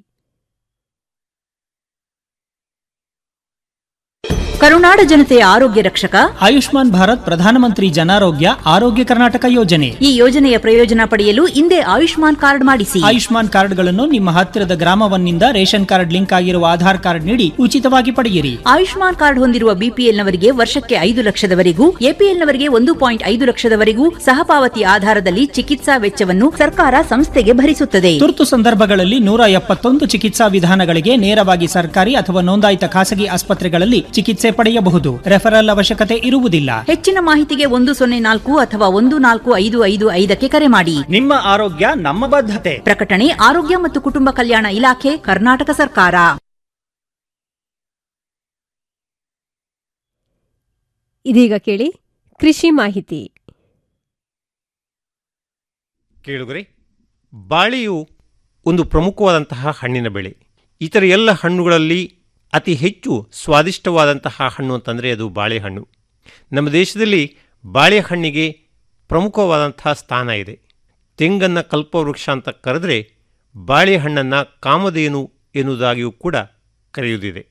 ಕರುನಾಡ ಜನತೆಯ ಆರೋಗ್ಯ ರಕ್ಷಕ ಆಯುಷ್ಮಾನ್ ಭಾರತ್ ಪ್ರಧಾನಮಂತ್ರಿ ಜನಾರೋಗ್ಯ ಆರೋಗ್ಯ ಕರ್ನಾಟಕ ಯೋಜನೆ ಈ ಯೋಜನೆಯ ಪ್ರಯೋಜನ ಪಡೆಯಲು ಹಿಂದೆ ಆಯುಷ್ಮಾನ್ ಕಾರ್ಡ್ ಮಾಡಿಸಿ ಆಯುಷ್ಮಾನ್ ಕಾರ್ಡ್ಗಳನ್ನು ನಿಮ್ಮ ಹತ್ತಿರದ ಗ್ರಾಮವನ್ನಿಂದ ರೇಷನ್ ಕಾರ್ಡ್ ಲಿಂಕ್ ಆಗಿರುವ ಆಧಾರ್ ಕಾರ್ಡ್ ನೀಡಿ ಉಚಿತವಾಗಿ ಪಡೆಯಿರಿ ಆಯುಷ್ಮಾನ್ ಕಾರ್ಡ್ ಹೊಂದಿರುವ ಬಿಪಿಎಲ್ನವರಿಗೆ ವರ್ಷಕ್ಕೆ ಐದು ಲಕ್ಷದವರೆಗೂ ಎಪಿಎಲ್ನವರಿಗೆ ಒಂದು ಪಾಯಿಂಟ್ ಐದು ಲಕ್ಷದವರೆಗೂ ಸಹಪಾವತಿ ಆಧಾರದಲ್ಲಿ ಚಿಕಿತ್ಸಾ ವೆಚ್ಚವನ್ನು ಸರ್ಕಾರ ಸಂಸ್ಥೆಗೆ ಭರಿಸುತ್ತದೆ ತುರ್ತು ಸಂದರ್ಭಗಳಲ್ಲಿ ನೂರ ಎಪ್ಪತ್ತೊಂದು ಚಿಕಿತ್ಸಾ ವಿಧಾನಗಳಿಗೆ ನೇರವಾಗಿ ಸರ್ಕಾರಿ ಅಥವಾ ನೋಂದಾಯಿತ ಖಾಸಗಿ ಆಸ್ಪತ್ರೆಗಳಲ್ಲಿ ಚಿಕಿತ್ಸೆ ಪಡೆಯಬಹುದು ರೆಫರಲ್ ಅವಶ್ಯಕತೆ ಇರುವುದಿಲ್ಲ ಹೆಚ್ಚಿನ ಮಾಹಿತಿಗೆ ಒಂದು ಸೊನ್ನೆ ನಾಲ್ಕು ಅಥವಾ ಒಂದು ನಾಲ್ಕು ಐದು ಐದು ಐದಕ್ಕೆ ಕರೆ ಮಾಡಿ ನಿಮ್ಮ ಆರೋಗ್ಯ ನಮ್ಮ ಬದ್ಧತೆ ಪ್ರಕಟಣೆ ಆರೋಗ್ಯ ಮತ್ತು ಕುಟುಂಬ ಕಲ್ಯಾಣ ಇಲಾಖೆ ಕರ್ನಾಟಕ ಸರ್ಕಾರ ಇದೀಗ ಕೇಳಿ ಕೃಷಿ ಮಾಹಿತಿ ಕೇಳುಗರೆ ಬಾಳೆಯು ಒಂದು ಪ್ರಮುಖವಾದಂತಹ ಹಣ್ಣಿನ ಬೆಳೆ ಇತರ ಎಲ್ಲ ಹಣ್ಣುಗಳಲ್ಲಿ ಅತಿ ಹೆಚ್ಚು ಸ್ವಾದಿಷ್ಟವಾದಂತಹ ಹಣ್ಣು ಅಂತಂದರೆ ಅದು ಬಾಳೆಹಣ್ಣು ನಮ್ಮ ದೇಶದಲ್ಲಿ ಬಾಳೆಹಣ್ಣಿಗೆ ಪ್ರಮುಖವಾದಂತಹ ಸ್ಥಾನ ಇದೆ ತೆಂಗನ್ನು ಕಲ್ಪವೃಕ್ಷ ಅಂತ ಕರೆದ್ರೆ ಬಾಳೆಹಣ್ಣನ್ನು ಕಾಮಧೇನು ಎನ್ನುವುದಾಗಿಯೂ ಕೂಡ ಕರೆಯುವುದಿದೆ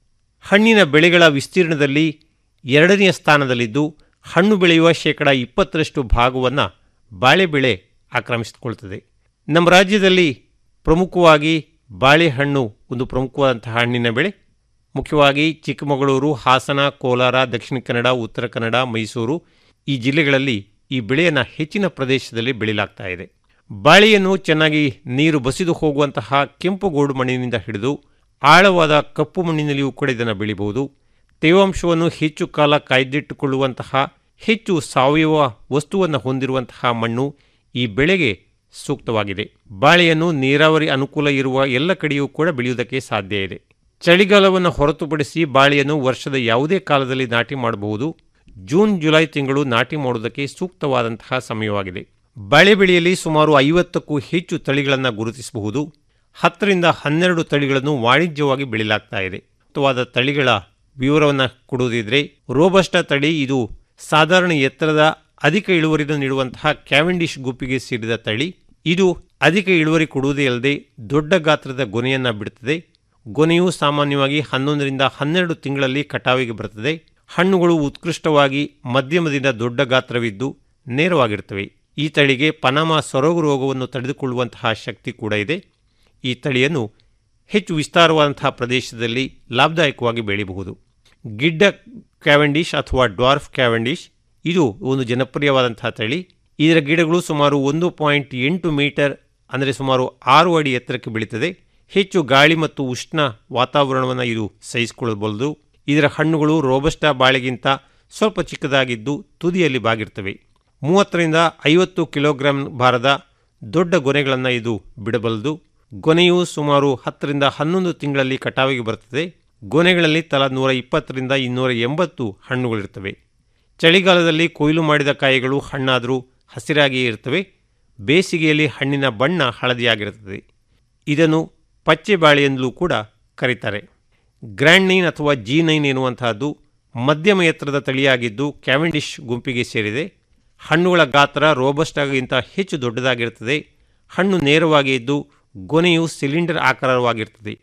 ಹಣ್ಣಿನ ಬೆಳೆಗಳ ವಿಸ್ತೀರ್ಣದಲ್ಲಿ ಎರಡನೆಯ ಸ್ಥಾನದಲ್ಲಿದ್ದು ಹಣ್ಣು ಬೆಳೆಯುವ ಶೇಕಡ ಇಪ್ಪತ್ತರಷ್ಟು ಭಾಗವನ್ನು ಬಾಳೆ ಬೆಳೆ ಆಕ್ರಮಿಸಿಕೊಳ್ತದೆ ನಮ್ಮ ರಾಜ್ಯದಲ್ಲಿ ಪ್ರಮುಖವಾಗಿ ಬಾಳೆಹಣ್ಣು ಒಂದು ಪ್ರಮುಖವಾದಂತಹ ಹಣ್ಣಿನ ಬೆಳೆ ಮುಖ್ಯವಾಗಿ ಚಿಕ್ಕಮಗಳೂರು ಹಾಸನ ಕೋಲಾರ ದಕ್ಷಿಣ ಕನ್ನಡ ಉತ್ತರ ಕನ್ನಡ ಮೈಸೂರು ಈ ಜಿಲ್ಲೆಗಳಲ್ಲಿ ಈ ಬೆಳೆಯನ್ನು ಹೆಚ್ಚಿನ ಪ್ರದೇಶದಲ್ಲಿ ಬೆಳೆಯಲಾಗ್ತಾ ಇದೆ ಬಾಳೆಯನ್ನು ಚೆನ್ನಾಗಿ ನೀರು ಬಸಿದು ಹೋಗುವಂತಹ ಕೆಂಪು ಗೋಡು ಮಣ್ಣಿನಿಂದ ಹಿಡಿದು ಆಳವಾದ ಕಪ್ಪು ಮಣ್ಣಿನಲ್ಲಿಯೂ ಕೂಡ ಇದನ್ನು ಬೆಳಿಬಹುದು ತೇವಾಂಶವನ್ನು ಹೆಚ್ಚು ಕಾಲ ಕಾಯ್ದಿಟ್ಟುಕೊಳ್ಳುವಂತಹ ಹೆಚ್ಚು ಸಾವಯವ ವಸ್ತುವನ್ನು ಹೊಂದಿರುವಂತಹ ಮಣ್ಣು ಈ ಬೆಳೆಗೆ ಸೂಕ್ತವಾಗಿದೆ ಬಾಳೆಯನ್ನು ನೀರಾವರಿ ಅನುಕೂಲ ಇರುವ ಎಲ್ಲ ಕಡೆಯೂ ಕೂಡ ಬೆಳೆಯುವುದಕ್ಕೆ ಸಾಧ್ಯ ಇದೆ ಚಳಿಗಾಲವನ್ನು ಹೊರತುಪಡಿಸಿ ಬಾಳೆಯನ್ನು ವರ್ಷದ ಯಾವುದೇ ಕಾಲದಲ್ಲಿ ನಾಟಿ ಮಾಡಬಹುದು ಜೂನ್ ಜುಲೈ ತಿಂಗಳು ನಾಟಿ ಮಾಡುವುದಕ್ಕೆ ಸೂಕ್ತವಾದಂತಹ ಸಮಯವಾಗಿದೆ ಬಾಳೆ ಬೆಳೆಯಲ್ಲಿ ಸುಮಾರು ಐವತ್ತಕ್ಕೂ ಹೆಚ್ಚು ತಳಿಗಳನ್ನು ಗುರುತಿಸಬಹುದು ಹತ್ತರಿಂದ ಹನ್ನೆರಡು ತಳಿಗಳನ್ನು ವಾಣಿಜ್ಯವಾಗಿ ಬೆಳೆಯಲಾಗ್ತಾ ಇದೆ ಸೂಕ್ತವಾದ ತಳಿಗಳ ವಿವರವನ್ನು ಕೊಡುವುದಿದ್ರೆ ರೋಬಸ್ಟ ತಳಿ ಇದು ಸಾಧಾರಣ ಎತ್ತರದ ಅಧಿಕ ಇಳುವರಿಯನ್ನು ನೀಡುವಂತಹ ಕ್ಯಾವೆಂಡಿಶ್ ಗುಂಪಿಗೆ ಸೇರಿದ ತಳಿ ಇದು ಅಧಿಕ ಇಳುವರಿ ಕೊಡುವುದೇ ಅಲ್ಲದೆ ದೊಡ್ಡ ಗಾತ್ರದ ಗೊನೆಯನ್ನು ಬಿಡುತ್ತದೆ ಗೊನೆಯು ಸಾಮಾನ್ಯವಾಗಿ ಹನ್ನೊಂದರಿಂದ ಹನ್ನೆರಡು ತಿಂಗಳಲ್ಲಿ ಕಟಾವಿಗೆ ಬರುತ್ತದೆ ಹಣ್ಣುಗಳು ಉತ್ಕೃಷ್ಟವಾಗಿ ಮಧ್ಯಮದಿಂದ ದೊಡ್ಡ ಗಾತ್ರವಿದ್ದು ನೇರವಾಗಿರುತ್ತವೆ ಈ ತಳಿಗೆ ಪನಾಮ ಸೊರಗು ರೋಗವನ್ನು ತಡೆದುಕೊಳ್ಳುವಂತಹ ಶಕ್ತಿ ಕೂಡ ಇದೆ ಈ ತಳಿಯನ್ನು ಹೆಚ್ಚು ವಿಸ್ತಾರವಾದಂತಹ ಪ್ರದೇಶದಲ್ಲಿ ಲಾಭದಾಯಕವಾಗಿ ಬೆಳೆಯಬಹುದು ಗಿಡ್ಡ ಕ್ಯಾವೆಂಡಿಶ್ ಅಥವಾ ಡ್ವಾರ್ಫ್ ಕ್ಯಾವೆಂಡಿಶ್ ಇದು ಒಂದು ಜನಪ್ರಿಯವಾದಂತಹ ತಳಿ ಇದರ ಗಿಡಗಳು ಸುಮಾರು ಒಂದು ಪಾಯಿಂಟ್ ಎಂಟು ಮೀಟರ್ ಅಂದರೆ ಸುಮಾರು ಆರು ಅಡಿ ಎತ್ತರಕ್ಕೆ ಬೆಳೀತದೆ ಹೆಚ್ಚು ಗಾಳಿ ಮತ್ತು ಉಷ್ಣ ವಾತಾವರಣವನ್ನು ಇದು ಸಹಿಸಿಕೊಳ್ಳಬಹುದು ಇದರ ಹಣ್ಣುಗಳು ರೋಬಸ್ಟಾ ಬಾಳೆಗಿಂತ ಸ್ವಲ್ಪ ಚಿಕ್ಕದಾಗಿದ್ದು ತುದಿಯಲ್ಲಿ ಬಾಗಿರ್ತವೆ ಮೂವತ್ತರಿಂದ ಐವತ್ತು ಕಿಲೋಗ್ರಾಂ ಭಾರದ ದೊಡ್ಡ ಗೊನೆಗಳನ್ನು ಇದು ಬಿಡಬಲ್ಲದು ಗೊನೆಯು ಸುಮಾರು ಹತ್ತರಿಂದ ಹನ್ನೊಂದು ತಿಂಗಳಲ್ಲಿ ಕಟಾವಿಗೆ ಬರುತ್ತದೆ ಗೊನೆಗಳಲ್ಲಿ ತಲಾ ನೂರ ಇಪ್ಪತ್ತರಿಂದ ಇನ್ನೂರ ಎಂಬತ್ತು ಹಣ್ಣುಗಳಿರ್ತವೆ ಚಳಿಗಾಲದಲ್ಲಿ ಕೊಯ್ಲು ಮಾಡಿದ ಕಾಯಿಗಳು ಹಣ್ಣಾದರೂ ಹಸಿರಾಗಿಯೇ ಇರ್ತವೆ ಬೇಸಿಗೆಯಲ್ಲಿ ಹಣ್ಣಿನ ಬಣ್ಣ ಹಳದಿಯಾಗಿರುತ್ತದೆ ಇದನ್ನು ಪಚ್ಚೆ ಬಾಳೆ ಎಂದಲೂ ಕೂಡ ಕರೀತಾರೆ ಗ್ರ್ಯಾಂಡ್ ನೈನ್ ಅಥವಾ ಜಿ ನೈನ್ ಎನ್ನುವಂತಹದ್ದು ಮಧ್ಯಮ ಎತ್ತರದ ತಳಿಯಾಗಿದ್ದು ಕ್ಯಾವೆಂಡಿಶ್ ಗುಂಪಿಗೆ ಸೇರಿದೆ ಹಣ್ಣುಗಳ ಗಾತ್ರ ರೋಬಸ್ಟಾಗಿಂತ ಹೆಚ್ಚು ದೊಡ್ಡದಾಗಿರುತ್ತದೆ ಹಣ್ಣು ನೇರವಾಗಿ ಇದ್ದು ಗೊನೆಯು ಸಿಲಿಂಡರ್ ಆಕಾರವಾಗಿರ್ತದೆ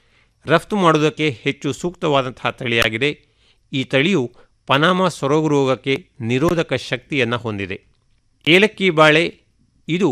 ರಫ್ತು ಮಾಡುವುದಕ್ಕೆ ಹೆಚ್ಚು ಸೂಕ್ತವಾದಂತಹ ತಳಿಯಾಗಿದೆ ಈ ತಳಿಯು ಪನಾಮ ಸೊರಗು ರೋಗಕ್ಕೆ ನಿರೋಧಕ ಶಕ್ತಿಯನ್ನು ಹೊಂದಿದೆ ಏಲಕ್ಕಿ ಬಾಳೆ ಇದು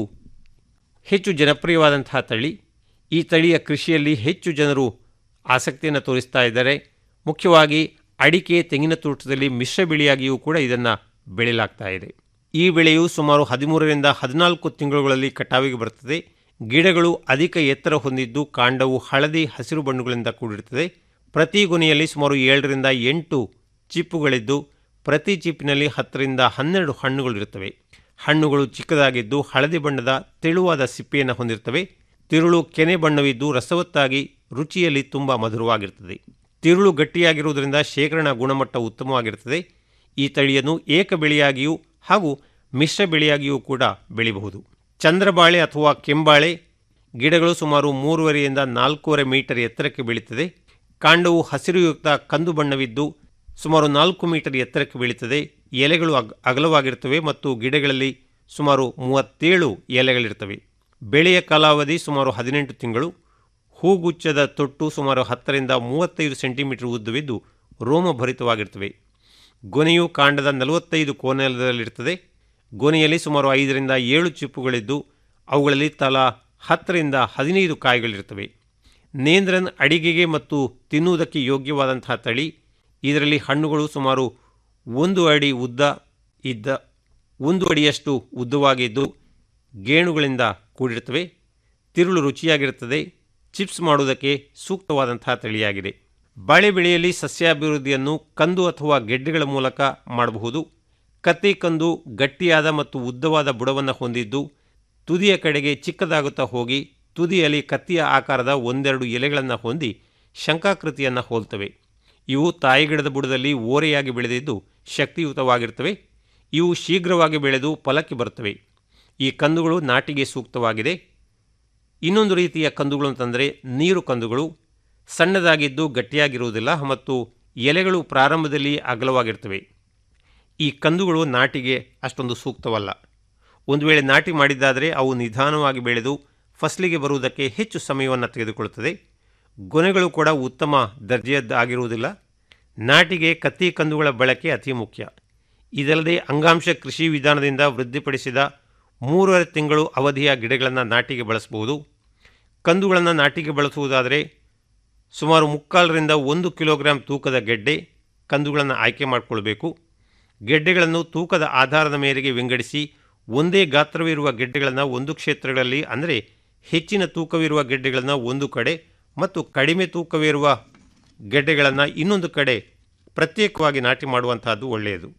ಹೆಚ್ಚು ಜನಪ್ರಿಯವಾದಂತಹ ತಳಿ ಈ ತಳಿಯ ಕೃಷಿಯಲ್ಲಿ ಹೆಚ್ಚು ಜನರು ಆಸಕ್ತಿಯನ್ನು ತೋರಿಸ್ತಾ ಇದ್ದಾರೆ ಮುಖ್ಯವಾಗಿ ಅಡಿಕೆ ತೆಂಗಿನ ತೋಟದಲ್ಲಿ ಮಿಶ್ರ ಬೆಳೆಯಾಗಿಯೂ ಕೂಡ ಇದನ್ನು ಬೆಳೆಯಲಾಗ್ತಾ ಇದೆ ಈ ಬೆಳೆಯು ಸುಮಾರು ಹದಿಮೂರರಿಂದ ಹದಿನಾಲ್ಕು ತಿಂಗಳುಗಳಲ್ಲಿ ಕಟಾವಿಗೆ ಬರುತ್ತದೆ ಗಿಡಗಳು ಅಧಿಕ ಎತ್ತರ ಹೊಂದಿದ್ದು ಕಾಂಡವು ಹಳದಿ ಹಸಿರು ಬಣ್ಣಗಳಿಂದ ಕೂಡಿರುತ್ತದೆ ಪ್ರತಿ ಗೊನೆಯಲ್ಲಿ ಸುಮಾರು ಏಳರಿಂದ ಎಂಟು ಚಿಪ್ಪುಗಳಿದ್ದು ಪ್ರತಿ ಚಿಪ್ಪಿನಲ್ಲಿ ಹತ್ತರಿಂದ ಹನ್ನೆರಡು ಹಣ್ಣುಗಳಿರುತ್ತವೆ ಹಣ್ಣುಗಳು ಚಿಕ್ಕದಾಗಿದ್ದು ಹಳದಿ ಬಣ್ಣದ ತೆಳುವಾದ ಸಿಪ್ಪೆಯನ್ನು ಹೊಂದಿರುತ್ತವೆ ತಿರುಳು ಕೆನೆ ಬಣ್ಣವಿದ್ದು ರಸವತ್ತಾಗಿ ರುಚಿಯಲ್ಲಿ ತುಂಬ ಮಧುರವಾಗಿರುತ್ತದೆ ತಿರುಳು ಗಟ್ಟಿಯಾಗಿರುವುದರಿಂದ ಶೇಖರಣಾ ಗುಣಮಟ್ಟ ಉತ್ತಮವಾಗಿರುತ್ತದೆ ಈ ತಳಿಯನ್ನು ಏಕ ಬೆಳೆಯಾಗಿಯೂ ಹಾಗೂ ಮಿಶ್ರ ಬೆಳೆಯಾಗಿಯೂ ಕೂಡ ಬೆಳೆಯಬಹುದು ಚಂದ್ರಬಾಳೆ ಅಥವಾ ಕೆಂಬಾಳೆ ಗಿಡಗಳು ಸುಮಾರು ಮೂರುವರೆಯಿಂದ ನಾಲ್ಕೂವರೆ ಮೀಟರ್ ಎತ್ತರಕ್ಕೆ ಬೆಳೀತದೆ ಕಾಂಡವು ಹಸಿರುಯುಕ್ತ ಕಂದು ಬಣ್ಣವಿದ್ದು ಸುಮಾರು ನಾಲ್ಕು ಮೀಟರ್ ಎತ್ತರಕ್ಕೆ ಬೆಳೀತದೆ ಎಲೆಗಳು ಅಗ್ ಅಗಲವಾಗಿರ್ತವೆ ಮತ್ತು ಗಿಡಗಳಲ್ಲಿ ಸುಮಾರು ಮೂವತ್ತೇಳು ಎಲೆಗಳಿರ್ತವೆ ಬೆಳೆಯ ಕಾಲಾವಧಿ ಸುಮಾರು ಹದಿನೆಂಟು ತಿಂಗಳು ಹೂಗುಚ್ಛದ ತೊಟ್ಟು ಸುಮಾರು ಹತ್ತರಿಂದ ಮೂವತ್ತೈದು ಸೆಂಟಿಮೀಟರ್ ಉದ್ದವಿದ್ದು ರೋಮಭರಿತವಾಗಿರ್ತವೆ ಗೊನೆಯು ಕಾಂಡದ ನಲವತ್ತೈದು ಕೋನದಲ್ಲಿರ್ತದೆ ಗೊನೆಯಲ್ಲಿ ಸುಮಾರು ಐದರಿಂದ ಏಳು ಚಿಪ್ಪುಗಳಿದ್ದು ಅವುಗಳಲ್ಲಿ ತಲಾ ಹತ್ತರಿಂದ ಹದಿನೈದು ಕಾಯಿಗಳಿರ್ತವೆ ನೇಂದ್ರನ್ ಅಡಿಗೆಗೆ ಮತ್ತು ತಿನ್ನುವುದಕ್ಕೆ ಯೋಗ್ಯವಾದಂತಹ ತಳಿ ಇದರಲ್ಲಿ ಹಣ್ಣುಗಳು ಸುಮಾರು ಒಂದು ಅಡಿ ಉದ್ದ ಇದ್ದ ಒಂದು ಅಡಿಯಷ್ಟು ಉದ್ದವಾಗಿದ್ದು ಗೇಣುಗಳಿಂದ ಕೂಡಿರುತ್ತವೆ ತಿರುಳು ರುಚಿಯಾಗಿರುತ್ತದೆ ಚಿಪ್ಸ್ ಮಾಡುವುದಕ್ಕೆ ಸೂಕ್ತವಾದಂತಹ ತಳಿಯಾಗಿದೆ ಬಾಳೆ ಬೆಳೆಯಲ್ಲಿ ಸಸ್ಯಾಭಿವೃದ್ಧಿಯನ್ನು ಕಂದು ಅಥವಾ ಗೆಡ್ಡೆಗಳ ಮೂಲಕ ಮಾಡಬಹುದು ಕತ್ತಿ ಕಂದು ಗಟ್ಟಿಯಾದ ಮತ್ತು ಉದ್ದವಾದ ಬುಡವನ್ನು ಹೊಂದಿದ್ದು ತುದಿಯ ಕಡೆಗೆ ಚಿಕ್ಕದಾಗುತ್ತಾ ಹೋಗಿ ತುದಿಯಲ್ಲಿ ಕತ್ತಿಯ ಆಕಾರದ ಒಂದೆರಡು ಎಲೆಗಳನ್ನು ಹೊಂದಿ ಶಂಕಾಕೃತಿಯನ್ನು ಹೋಲ್ತವೆ ಇವು ತಾಯಿಗಿಡದ ಬುಡದಲ್ಲಿ ಓರೆಯಾಗಿ ಬೆಳೆದಿದ್ದು ಶಕ್ತಿಯುತವಾಗಿರ್ತವೆ ಇವು ಶೀಘ್ರವಾಗಿ ಬೆಳೆದು ಫಲಕ್ಕೆ ಬರುತ್ತವೆ ಈ ಕಂದುಗಳು ನಾಟಿಗೆ ಸೂಕ್ತವಾಗಿದೆ ಇನ್ನೊಂದು ರೀತಿಯ ಕಂದುಗಳು ಅಂತಂದರೆ ನೀರು ಕಂದುಗಳು ಸಣ್ಣದಾಗಿದ್ದು ಗಟ್ಟಿಯಾಗಿರುವುದಿಲ್ಲ ಮತ್ತು ಎಲೆಗಳು ಪ್ರಾರಂಭದಲ್ಲಿ ಅಗಲವಾಗಿರ್ತವೆ ಈ ಕಂದುಗಳು ನಾಟಿಗೆ ಅಷ್ಟೊಂದು ಸೂಕ್ತವಲ್ಲ ಒಂದು ವೇಳೆ ನಾಟಿ ಮಾಡಿದ್ದಾದರೆ ಅವು ನಿಧಾನವಾಗಿ ಬೆಳೆದು ಫಸಲಿಗೆ ಬರುವುದಕ್ಕೆ ಹೆಚ್ಚು ಸಮಯವನ್ನು ತೆಗೆದುಕೊಳ್ಳುತ್ತದೆ ಗೊನೆಗಳು ಕೂಡ ಉತ್ತಮ ದರ್ಜೆಯದ್ದಾಗಿರುವುದಿಲ್ಲ ನಾಟಿಗೆ ಕತ್ತಿ ಕಂದುಗಳ ಬಳಕೆ ಅತಿ ಮುಖ್ಯ ಇದಲ್ಲದೆ ಅಂಗಾಂಶ ಕೃಷಿ ವಿಧಾನದಿಂದ ವೃದ್ಧಿಪಡಿಸಿದ ಮೂರುವರೆ ತಿಂಗಳು ಅವಧಿಯ ಗಿಡಗಳನ್ನು ನಾಟಿಗೆ ಬಳಸಬಹುದು ಕಂದುಗಳನ್ನು ನಾಟಿಗೆ ಬಳಸುವುದಾದರೆ ಸುಮಾರು ಮುಕ್ಕಾಲರಿಂದ ಒಂದು ಕಿಲೋಗ್ರಾಂ ತೂಕದ ಗೆಡ್ಡೆ ಕಂದುಗಳನ್ನು ಆಯ್ಕೆ ಮಾಡಿಕೊಳ್ಬೇಕು ಗೆಡ್ಡೆಗಳನ್ನು ತೂಕದ ಆಧಾರದ ಮೇರೆಗೆ ವಿಂಗಡಿಸಿ ಒಂದೇ ಗಾತ್ರವಿರುವ ಗೆಡ್ಡೆಗಳನ್ನು ಒಂದು ಕ್ಷೇತ್ರಗಳಲ್ಲಿ ಅಂದರೆ ಹೆಚ್ಚಿನ ತೂಕವಿರುವ ಗೆಡ್ಡೆಗಳನ್ನು ಒಂದು ಕಡೆ ಮತ್ತು ಕಡಿಮೆ ತೂಕವಿರುವ ಗೆಡ್ಡೆಗಳನ್ನು ಇನ್ನೊಂದು ಕಡೆ ಪ್ರತ್ಯೇಕವಾಗಿ ನಾಟಿ ಮಾಡುವಂತಹದ್ದು ಒಳ್ಳೆಯದು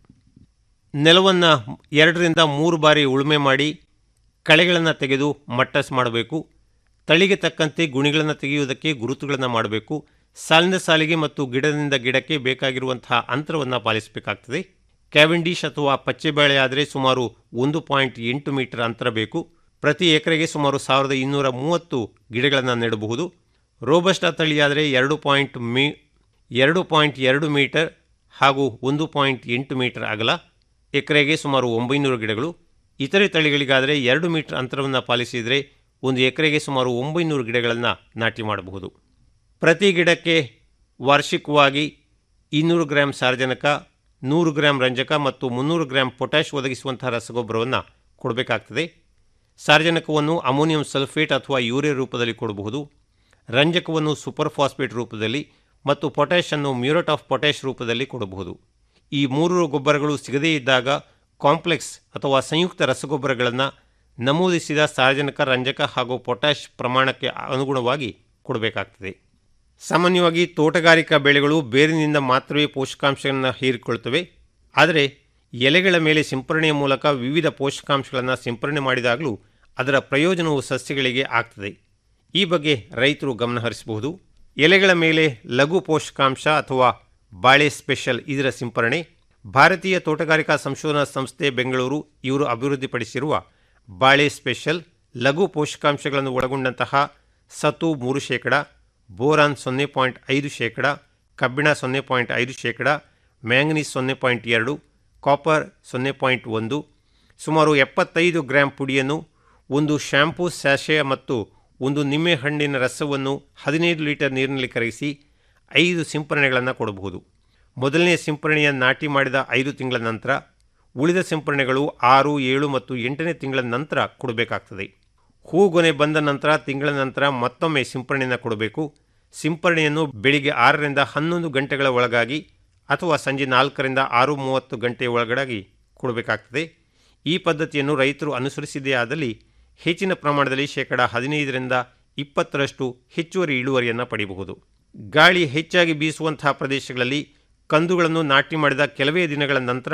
ನೆಲವನ್ನು ಎರಡರಿಂದ ಮೂರು ಬಾರಿ ಉಳುಮೆ ಮಾಡಿ ಕಳೆಗಳನ್ನು ತೆಗೆದು ಮಟ್ಟಸ್ ಮಾಡಬೇಕು ತಳಿಗೆ ತಕ್ಕಂತೆ ಗುಣಿಗಳನ್ನು ತೆಗೆಯುವುದಕ್ಕೆ ಗುರುತುಗಳನ್ನು ಮಾಡಬೇಕು ಸಾಲಿನ ಸಾಲಿಗೆ ಮತ್ತು ಗಿಡದಿಂದ ಗಿಡಕ್ಕೆ ಬೇಕಾಗಿರುವಂತಹ ಅಂತರವನ್ನು ಪಾಲಿಸಬೇಕಾಗ್ತದೆ ಕ್ಯಾವೆಂಡಿಶ್ ಅಥವಾ ಪಚ್ಚೆಬೇಳೆ ಆದರೆ ಸುಮಾರು ಒಂದು ಪಾಯಿಂಟ್ ಎಂಟು ಮೀಟರ್ ಅಂತರ ಬೇಕು ಪ್ರತಿ ಎಕರೆಗೆ ಸುಮಾರು ಸಾವಿರದ ಇನ್ನೂರ ಮೂವತ್ತು ಗಿಡಗಳನ್ನು ನೆಡಬಹುದು ರೋಬಸ್ಟಾ ತಳಿಯಾದರೆ ಎರಡು ಪಾಯಿಂಟ್ ಮೀ ಎರಡು ಪಾಯಿಂಟ್ ಎರಡು ಮೀಟರ್ ಹಾಗೂ ಒಂದು ಪಾಯಿಂಟ್ ಎಂಟು ಮೀಟರ್ ಅಗಲ ಎಕರೆಗೆ ಸುಮಾರು ಒಂಬೈನೂರು ಗಿಡಗಳು ಇತರೆ ತಳಿಗಳಿಗಾದರೆ ಎರಡು ಮೀಟರ್ ಅಂತರವನ್ನು ಪಾಲಿಸಿದರೆ ಒಂದು ಎಕರೆಗೆ ಸುಮಾರು ಒಂಬೈನೂರು ಗಿಡಗಳನ್ನು ನಾಟಿ ಮಾಡಬಹುದು ಪ್ರತಿ ಗಿಡಕ್ಕೆ ವಾರ್ಷಿಕವಾಗಿ ಇನ್ನೂರು ಗ್ರಾಂ ಸಾರಜನಕ ನೂರು ಗ್ರಾಂ ರಂಜಕ ಮತ್ತು ಮುನ್ನೂರು ಗ್ರಾಂ ಪೊಟ್ಯಾಷ್ ಒದಗಿಸುವಂತಹ ರಸಗೊಬ್ಬರವನ್ನು ಕೊಡಬೇಕಾಗ್ತದೆ ಸಾರಜನಕವನ್ನು ಅಮೋನಿಯಂ ಸಲ್ಫೇಟ್ ಅಥವಾ ಯೂರಿಯಾ ರೂಪದಲ್ಲಿ ಕೊಡಬಹುದು ರಂಜಕವನ್ನು ಸೂಪರ್ ಫಾಸ್ಫೇಟ್ ರೂಪದಲ್ಲಿ ಮತ್ತು ಪೊಟ್ಯಾಷನ್ನು ಮ್ಯೂರೇಟ್ ಆಫ್ ಪೊಟ್ಯಾಷ್ ರೂಪದಲ್ಲಿ ಕೊಡಬಹುದು ಈ ಮೂರು ಗೊಬ್ಬರಗಳು ಸಿಗದೇ ಇದ್ದಾಗ ಕಾಂಪ್ಲೆಕ್ಸ್ ಅಥವಾ ಸಂಯುಕ್ತ ರಸಗೊಬ್ಬರಗಳನ್ನು ನಮೂದಿಸಿದ ಸಾರಜನಕ ರಂಜಕ ಹಾಗೂ ಪೊಟ್ಯಾಷ್ ಪ್ರಮಾಣಕ್ಕೆ ಅನುಗುಣವಾಗಿ ಕೊಡಬೇಕಾಗ್ತದೆ ಸಾಮಾನ್ಯವಾಗಿ ತೋಟಗಾರಿಕಾ ಬೆಳೆಗಳು ಬೇರಿನಿಂದ ಮಾತ್ರವೇ ಪೋಷಕಾಂಶಗಳನ್ನು ಹೀರಿಕೊಳ್ತವೆ ಆದರೆ ಎಲೆಗಳ ಮೇಲೆ ಸಿಂಪರಣೆಯ ಮೂಲಕ ವಿವಿಧ ಪೋಷಕಾಂಶಗಳನ್ನು ಸಿಂಪರಣೆ ಮಾಡಿದಾಗಲೂ ಅದರ ಪ್ರಯೋಜನವು ಸಸ್ಯಗಳಿಗೆ ಆಗ್ತದೆ ಈ ಬಗ್ಗೆ ರೈತರು ಗಮನಹರಿಸಬಹುದು ಎಲೆಗಳ ಮೇಲೆ ಲಘು ಪೋಷಕಾಂಶ ಅಥವಾ ಬಾಳೆ ಸ್ಪೆಷಲ್ ಇದರ ಸಿಂಪರಣೆ ಭಾರತೀಯ ತೋಟಗಾರಿಕಾ ಸಂಶೋಧನಾ ಸಂಸ್ಥೆ ಬೆಂಗಳೂರು ಇವರು ಅಭಿವೃದ್ಧಿಪಡಿಸಿರುವ ಬಾಳೆ ಸ್ಪೆಷಲ್ ಲಘು ಪೋಷಕಾಂಶಗಳನ್ನು ಒಳಗೊಂಡಂತಹ ಸತು ಮೂರು ಶೇಕಡ ಬೋರಾನ್ ಸೊನ್ನೆ ಪಾಯಿಂಟ್ ಐದು ಶೇಕಡ ಕಬ್ಬಿಣ ಸೊನ್ನೆ ಪಾಯಿಂಟ್ ಐದು ಶೇಕಡ ಮ್ಯಾಂಗನೀಸ್ ಸೊನ್ನೆ ಪಾಯಿಂಟ್ ಎರಡು ಕಾಪರ್ ಸೊನ್ನೆ ಪಾಯಿಂಟ್ ಒಂದು ಸುಮಾರು ಎಪ್ಪತ್ತೈದು ಗ್ರಾಂ ಪುಡಿಯನ್ನು ಒಂದು ಶ್ಯಾಂಪೂ ಸ್ಯಾಶೆ ಮತ್ತು ಒಂದು ನಿಂಬೆಹಣ್ಣಿನ ರಸವನ್ನು ಹದಿನೈದು ಲೀಟರ್ ನೀರಿನಲ್ಲಿ ಕರಗಿಸಿ ಐದು ಸಿಂಪರಣೆಗಳನ್ನು ಕೊಡಬಹುದು ಮೊದಲನೇ ಸಿಂಪರಣೆಯ ನಾಟಿ ಮಾಡಿದ ಐದು ತಿಂಗಳ ನಂತರ ಉಳಿದ ಸಿಂಪರಣೆಗಳು ಆರು ಏಳು ಮತ್ತು ಎಂಟನೇ ತಿಂಗಳ ನಂತರ ಕೊಡಬೇಕಾಗ್ತದೆ ಹೂಗೊನೆ ಬಂದ ನಂತರ ತಿಂಗಳ ನಂತರ ಮತ್ತೊಮ್ಮೆ ಸಿಂಪರಣೆಯನ್ನು ಕೊಡಬೇಕು ಸಿಂಪರಣೆಯನ್ನು ಬೆಳಿಗ್ಗೆ ಆರರಿಂದ ಹನ್ನೊಂದು ಗಂಟೆಗಳ ಒಳಗಾಗಿ ಅಥವಾ ಸಂಜೆ ನಾಲ್ಕರಿಂದ ಆರು ಮೂವತ್ತು ಗಂಟೆಯ ಒಳಗಡೆ ಕೊಡಬೇಕಾಗ್ತದೆ ಈ ಪದ್ಧತಿಯನ್ನು ರೈತರು ಅನುಸರಿಸಿದೇ ಆದಲ್ಲಿ ಹೆಚ್ಚಿನ ಪ್ರಮಾಣದಲ್ಲಿ ಶೇಕಡ ಹದಿನೈದರಿಂದ ಇಪ್ಪತ್ತರಷ್ಟು ಹೆಚ್ಚುವರಿ ಇಳುವರಿಯನ್ನು ಪಡೆಯಬಹುದು ಗಾಳಿ ಹೆಚ್ಚಾಗಿ ಬೀಸುವಂತಹ ಪ್ರದೇಶಗಳಲ್ಲಿ ಕಂದುಗಳನ್ನು ನಾಟಿ ಮಾಡಿದ ಕೆಲವೇ ದಿನಗಳ ನಂತರ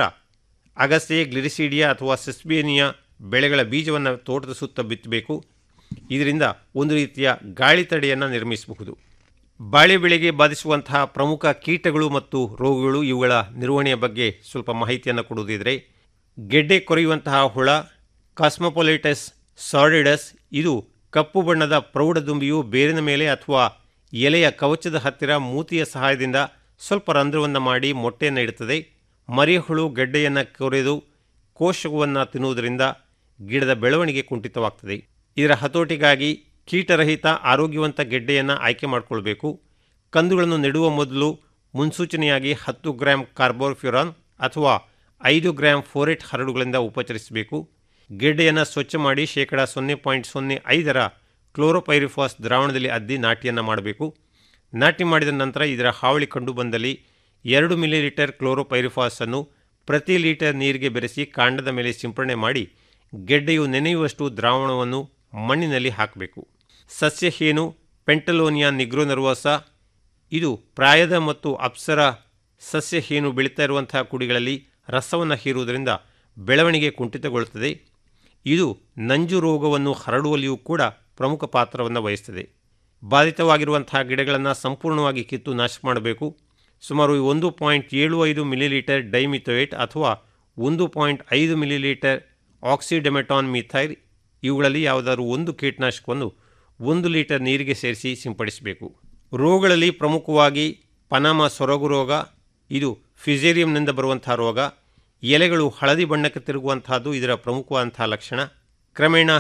ಅಗಸೆ ಗ್ಲಿರಿಸಿಡಿಯಾ ಅಥವಾ ಸಿಸ್ಬೇನಿಯಾ ಬೆಳೆಗಳ ಬೀಜವನ್ನು ತೋಟದ ಸುತ್ತ ಬಿತ್ತಬೇಕು ಇದರಿಂದ ಒಂದು ರೀತಿಯ ಗಾಳಿ ತಡೆಯನ್ನು ನಿರ್ಮಿಸಬಹುದು ಬಾಳೆ ಬೆಳೆಗೆ ಬಾಧಿಸುವಂತಹ ಪ್ರಮುಖ ಕೀಟಗಳು ಮತ್ತು ರೋಗಗಳು ಇವುಗಳ ನಿರ್ವಹಣೆಯ ಬಗ್ಗೆ ಸ್ವಲ್ಪ ಮಾಹಿತಿಯನ್ನು ಕೊಡುವುದಿದ್ರೆ ಗೆಡ್ಡೆ ಕೊರೆಯುವಂತಹ ಹುಳ ಕಾಸ್ಮೊಪೊಲಿಟಸ್ ಸಾರ್ಡಿಡಸ್ ಇದು ಕಪ್ಪು ಬಣ್ಣದ ಪ್ರೌಢದುಂಬಿಯು ಬೇರಿನ ಮೇಲೆ ಅಥವಾ ಎಲೆಯ ಕವಚದ ಹತ್ತಿರ ಮೂತಿಯ ಸಹಾಯದಿಂದ ಸ್ವಲ್ಪ ರಂಧ್ರವನ್ನು ಮಾಡಿ ಮೊಟ್ಟೆಯನ್ನು ಇಡುತ್ತದೆ ಮರಿಹುಳು ಗೆಡ್ಡೆಯನ್ನು ಕೊರೆದು ಕೋಶವನ್ನು ತಿನ್ನುವುದರಿಂದ ಗಿಡದ ಬೆಳವಣಿಗೆ ಕುಂಠಿತವಾಗ್ತದೆ ಇದರ ಹತೋಟಿಗಾಗಿ ಕೀಟರಹಿತ ಆರೋಗ್ಯವಂತ ಗೆಡ್ಡೆಯನ್ನು ಆಯ್ಕೆ ಮಾಡಿಕೊಳ್ಬೇಕು ಕಂದುಗಳನ್ನು ನೆಡುವ ಮೊದಲು ಮುನ್ಸೂಚನೆಯಾಗಿ ಹತ್ತು ಗ್ರಾಂ ಕಾರ್ಬೋಫ್ಯುರಾನ್ ಅಥವಾ ಐದು ಗ್ರಾಂ ಫೋರೆಟ್ ಹರಡುಗಳಿಂದ ಉಪಚರಿಸಬೇಕು ಗೆಡ್ಡೆಯನ್ನು ಸ್ವಚ್ಛ ಮಾಡಿ ಶೇಕಡ ಸೊನ್ನೆ ಪಾಯಿಂಟ್ ಸೊನ್ನೆ ಐದರ ಕ್ಲೋರೋಪೈರಿಫಾಸ್ ದ್ರಾವಣದಲ್ಲಿ ಅದ್ದಿ ನಾಟಿಯನ್ನು ಮಾಡಬೇಕು ನಾಟಿ ಮಾಡಿದ ನಂತರ ಇದರ ಹಾವಳಿ ಕಂಡು ಬಂದಲ್ಲಿ ಎರಡು ಮಿಲಿಲೀಟರ್ ಕ್ಲೋರೋಪೈರಿಫಾಸನ್ನು ಪ್ರತಿ ಲೀಟರ್ ನೀರಿಗೆ ಬೆರೆಸಿ ಕಾಂಡದ ಮೇಲೆ ಸಿಂಪರಣೆ ಮಾಡಿ ಗೆಡ್ಡೆಯು ನೆನೆಯುವಷ್ಟು ದ್ರಾವಣವನ್ನು ಮಣ್ಣಿನಲ್ಲಿ ಹಾಕಬೇಕು ಸಸ್ಯ ಹೇನು ಪೆಂಟಲೋನಿಯಾ ನಿಗ್ರೋನರ್ವಸ ಇದು ಪ್ರಾಯದ ಮತ್ತು ಅಪ್ಸರ ಸಸ್ಯ ಹೇನು ಬೆಳೀತಾ ಇರುವಂತಹ ಕುಡಿಗಳಲ್ಲಿ ರಸವನ್ನು ಹೀರುವುದರಿಂದ ಬೆಳವಣಿಗೆ ಕುಂಠಿತಗೊಳ್ಳುತ್ತದೆ ಇದು ನಂಜು ರೋಗವನ್ನು ಹರಡುವಲ್ಲಿಯೂ ಕೂಡ ಪ್ರಮುಖ ಪಾತ್ರವನ್ನು ವಹಿಸ್ತದೆ ಬಾಧಿತವಾಗಿರುವಂತಹ ಗಿಡಗಳನ್ನು ಸಂಪೂರ್ಣವಾಗಿ ಕಿತ್ತು ನಾಶ ಮಾಡಬೇಕು ಸುಮಾರು ಒಂದು ಪಾಯಿಂಟ್ ಏಳು ಐದು ಮಿಲಿಲೀಟರ್ ಡೈಮಿಥೋಯೇಟ್ ಅಥವಾ ಒಂದು ಪಾಯಿಂಟ್ ಐದು ಮಿಲಿಲೀಟರ್ ಆಕ್ಸಿಡೆಮೆಟಾನ್ ಮಿಥೈಲ್ ಇವುಗಳಲ್ಲಿ ಯಾವುದಾದ್ರೂ ಒಂದು ಕೀಟನಾಶಕವನ್ನು ಒಂದು ಲೀಟರ್ ನೀರಿಗೆ ಸೇರಿಸಿ ಸಿಂಪಡಿಸಬೇಕು ರೋಗಗಳಲ್ಲಿ ಪ್ರಮುಖವಾಗಿ ಪನಾಮ ಸೊರಗು ರೋಗ ಇದು ಫಿಸೇರಿಯಂನಿಂದ ಬರುವಂತಹ ರೋಗ ಎಲೆಗಳು ಹಳದಿ ಬಣ್ಣಕ್ಕೆ ತಿರುಗುವಂತಹದ್ದು ಇದರ ಪ್ರಮುಖವಾದಂತಹ ಲಕ್ಷಣ ಕ್ರಮೇಣ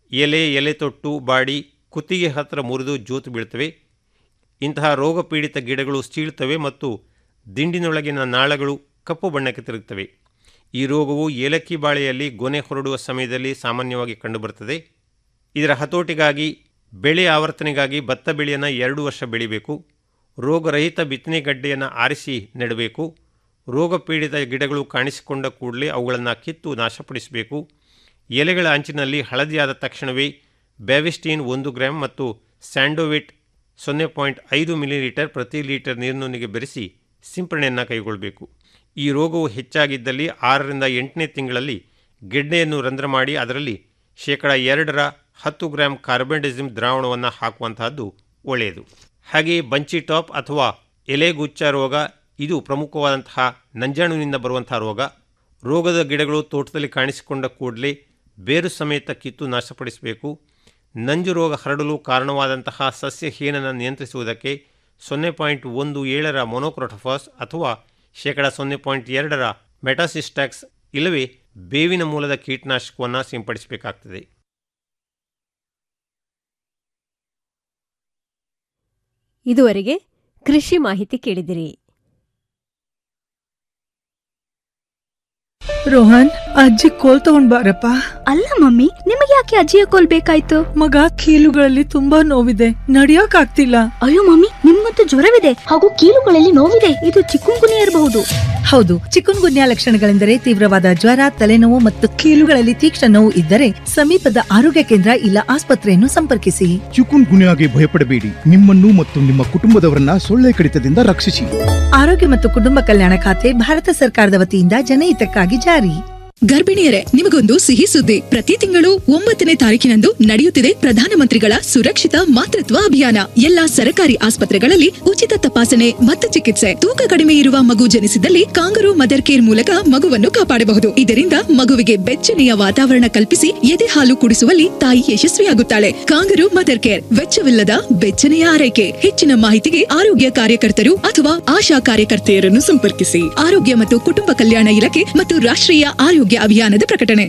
ಎಲೆ ಎಲೆ ತೊಟ್ಟು ಬಾಡಿ ಕುತ್ತಿಗೆ ಹತ್ತಿರ ಮುರಿದು ಜೋತು ಬೀಳ್ತವೆ ಇಂತಹ ರೋಗ ಪೀಡಿತ ಗಿಡಗಳು ಸೀಳ್ತವೆ ಮತ್ತು ದಿಂಡಿನೊಳಗಿನ ನಾಳಗಳು ಕಪ್ಪು ಬಣ್ಣಕ್ಕೆ ತಿರುಗುತ್ತವೆ ಈ ರೋಗವು ಏಲಕ್ಕಿ ಬಾಳೆಯಲ್ಲಿ ಗೊನೆ ಹೊರಡುವ ಸಮಯದಲ್ಲಿ ಸಾಮಾನ್ಯವಾಗಿ ಕಂಡುಬರುತ್ತದೆ ಇದರ ಹತೋಟಿಗಾಗಿ ಬೆಳೆ ಆವರ್ತನೆಗಾಗಿ ಭತ್ತ ಬೆಳೆಯನ್ನು ಎರಡು ವರ್ಷ ಬೆಳಿಬೇಕು ರೋಗರಹಿತ ಬಿತ್ತನೆ ಗಡ್ಡೆಯನ್ನು ಆರಿಸಿ ನೆಡಬೇಕು ರೋಗ ಪೀಡಿತ ಗಿಡಗಳು ಕಾಣಿಸಿಕೊಂಡ ಕೂಡಲೇ ಅವುಗಳನ್ನು ಕಿತ್ತು ನಾಶಪಡಿಸಬೇಕು ಎಲೆಗಳ ಅಂಚಿನಲ್ಲಿ ಹಳದಿಯಾದ ತಕ್ಷಣವೇ ಬ್ಯಾವಿಸ್ಟೀನ್ ಒಂದು ಗ್ರಾಮ್ ಮತ್ತು ಸ್ಯಾಂಡೋವಿಟ್ ಸೊನ್ನೆ ಪಾಯಿಂಟ್ ಐದು ಮಿಲಿಲೀಟರ್ ಪ್ರತಿ ಲೀಟರ್ ನೀರಿನೊಂದಿಗೆ ಬೆರೆಸಿ ಸಿಂಪರಣೆಯನ್ನು ಕೈಗೊಳ್ಳಬೇಕು ಈ ರೋಗವು ಹೆಚ್ಚಾಗಿದ್ದಲ್ಲಿ ಆರರಿಂದ ಎಂಟನೇ ತಿಂಗಳಲ್ಲಿ ಗೆಡ್ಡೆಯನ್ನು ರಂಧ್ರ ಮಾಡಿ ಅದರಲ್ಲಿ ಶೇಕಡ ಎರಡರ ಹತ್ತು ಗ್ರಾಂ ಕಾರ್ಬೆಂಡಿಸಿಮ್ ದ್ರಾವಣವನ್ನು ಹಾಕುವಂತಹದ್ದು ಒಳ್ಳೆಯದು ಹಾಗೆಯೇ ಬಂಚಿ ಟಾಪ್ ಅಥವಾ ಎಲೆಗುಚ್ಚ ರೋಗ ಇದು ಪ್ರಮುಖವಾದಂತಹ ನಂಜಾಣುವಿನಿಂದ ಬರುವಂತಹ ರೋಗ ರೋಗದ ಗಿಡಗಳು ತೋಟದಲ್ಲಿ ಕಾಣಿಸಿಕೊಂಡ ಕೂಡಲೇ ಬೇರು ಸಮೇತ ಕಿತ್ತು ನಾಶಪಡಿಸಬೇಕು ನಂಜು ರೋಗ ಹರಡಲು ಕಾರಣವಾದಂತಹ ಸಸ್ಯ ಹೀನನ್ನು ನಿಯಂತ್ರಿಸುವುದಕ್ಕೆ ಸೊನ್ನೆ ಪಾಯಿಂಟ್ ಒಂದು ಏಳರ ಮೊನೋಕ್ರೋಟೋಫಾಸ್ ಅಥವಾ ಶೇಕಡ ಸೊನ್ನೆ ಪಾಯಿಂಟ್ ಎರಡರ ಮೆಟಾಸಿಸ್ಟ್ಯಾಕ್ಸ್ ಇಲ್ಲವೇ ಬೇವಿನ ಮೂಲದ ಕೀಟನಾಶಕವನ್ನು ಸಿಂಪಡಿಸಬೇಕಾಗ್ತದೆ ಇದುವರೆಗೆ ಕೃಷಿ ಮಾಹಿತಿ ಕೇಳಿದಿರಿ ರೋಹನ್ ಅಜ್ಜಿ ಕೋಲ್ ತಗೊಂಡ್ ಬಾರಪ್ಪ ಅಲ್ಲ ಮಮ್ಮಿ ನಿಮಗೆ ಯಾಕೆ ಅಜ್ಜಿಯ ಕೋಲ್ ಬೇಕಾಯ್ತು ಮಗ ಕೀಲುಗಳಲ್ಲಿ ತುಂಬಾ ನೋವಿದೆ ನಡಿಯಕ್ ಆಗ್ತಿಲ್ಲ ಅಯ್ಯೋ ಮಮ್ಮಿ ನಿಮ್ಗಂತೂ ಜ್ವರವಿದೆ ಹಾಗೂ ಕೀಲುಗಳಲ್ಲಿ ನೋವಿದೆ ಇದು ಚಿಕ್ಕುಂಗುನಿ ಇರಬಹುದು ಹೌದು ಚಿಕುನ್ ಗುನ್ಯಾ ಲಕ್ಷಣಗಳೆಂದರೆ ತೀವ್ರವಾದ ಜ್ವರ ತಲೆನೋವು ಮತ್ತು ಕೀಲುಗಳಲ್ಲಿ ತೀಕ್ಷ್ಣ ನೋವು ಇದ್ದರೆ ಸಮೀಪದ ಆರೋಗ್ಯ ಕೇಂದ್ರ ಇಲ್ಲ ಆಸ್ಪತ್ರೆಯನ್ನು ಸಂಪರ್ಕಿಸಿ ಚಿಕುನ್ ಗುನ್ಯಾಗೆ ಭಯಪಡಬೇಡಿ ನಿಮ್ಮನ್ನು ಮತ್ತು ನಿಮ್ಮ ಕುಟುಂಬದವರನ್ನ ಸೊಳ್ಳೆ ಕಡಿತದಿಂದ ರಕ್ಷಿಸಿ ಆರೋಗ್ಯ ಮತ್ತು ಕುಟುಂಬ ಕಲ್ಯಾಣ ಖಾತೆ ಭಾರತ ಸರ್ಕಾರದ ವತಿಯಿಂದ ಜನಹಿತಕ್ಕಾಗಿ ಜಾರಿ ಗರ್ಭಿಣಿಯರೇ ನಿಮಗೊಂದು ಸಿಹಿ ಸುದ್ದಿ ಪ್ರತಿ ತಿಂಗಳು ಒಂಬತ್ತನೇ ತಾರೀಕಿನಂದು ನಡೆಯುತ್ತಿದೆ ಪ್ರಧಾನಮಂತ್ರಿಗಳ ಸುರಕ್ಷಿತ ಮಾತೃತ್ವ ಅಭಿಯಾನ ಎಲ್ಲಾ ಸರಕಾರಿ ಆಸ್ಪತ್ರೆಗಳಲ್ಲಿ ಉಚಿತ ತಪಾಸಣೆ ಮತ್ತು ಚಿಕಿತ್ಸೆ ತೂಕ ಕಡಿಮೆ ಇರುವ ಮಗು ಜನಿಸಿದಲ್ಲಿ ಕಾಂಗರು ಮದರ್ ಕೇರ್ ಮೂಲಕ ಮಗುವನ್ನು ಕಾಪಾಡಬಹುದು ಇದರಿಂದ ಮಗುವಿಗೆ ಬೆಚ್ಚನೆಯ ವಾತಾವರಣ ಕಲ್ಪಿಸಿ ಎದೆ ಹಾಲು ಕುಡಿಸುವಲ್ಲಿ ತಾಯಿ ಯಶಸ್ವಿಯಾಗುತ್ತಾಳೆ ಕಾಂಗರು ಮದರ್ ಕೇರ್ ವೆಚ್ಚವಿಲ್ಲದ ಬೆಚ್ಚನೆಯ ಆರೈಕೆ ಹೆಚ್ಚಿನ ಮಾಹಿತಿಗೆ ಆರೋಗ್ಯ ಕಾರ್ಯಕರ್ತರು ಅಥವಾ ಆಶಾ ಕಾರ್ಯಕರ್ತೆಯರನ್ನು ಸಂಪರ್ಕಿಸಿ ಆರೋಗ್ಯ ಮತ್ತು ಕುಟುಂಬ ಕಲ್ಯಾಣ ಇಲಾಖೆ ಮತ್ತು ರಾಷ್ಟ್ರೀಯ ಆರೋಗ್ಯ ಅಭಿಯಾನದ ಪ್ರಕಟಣೆ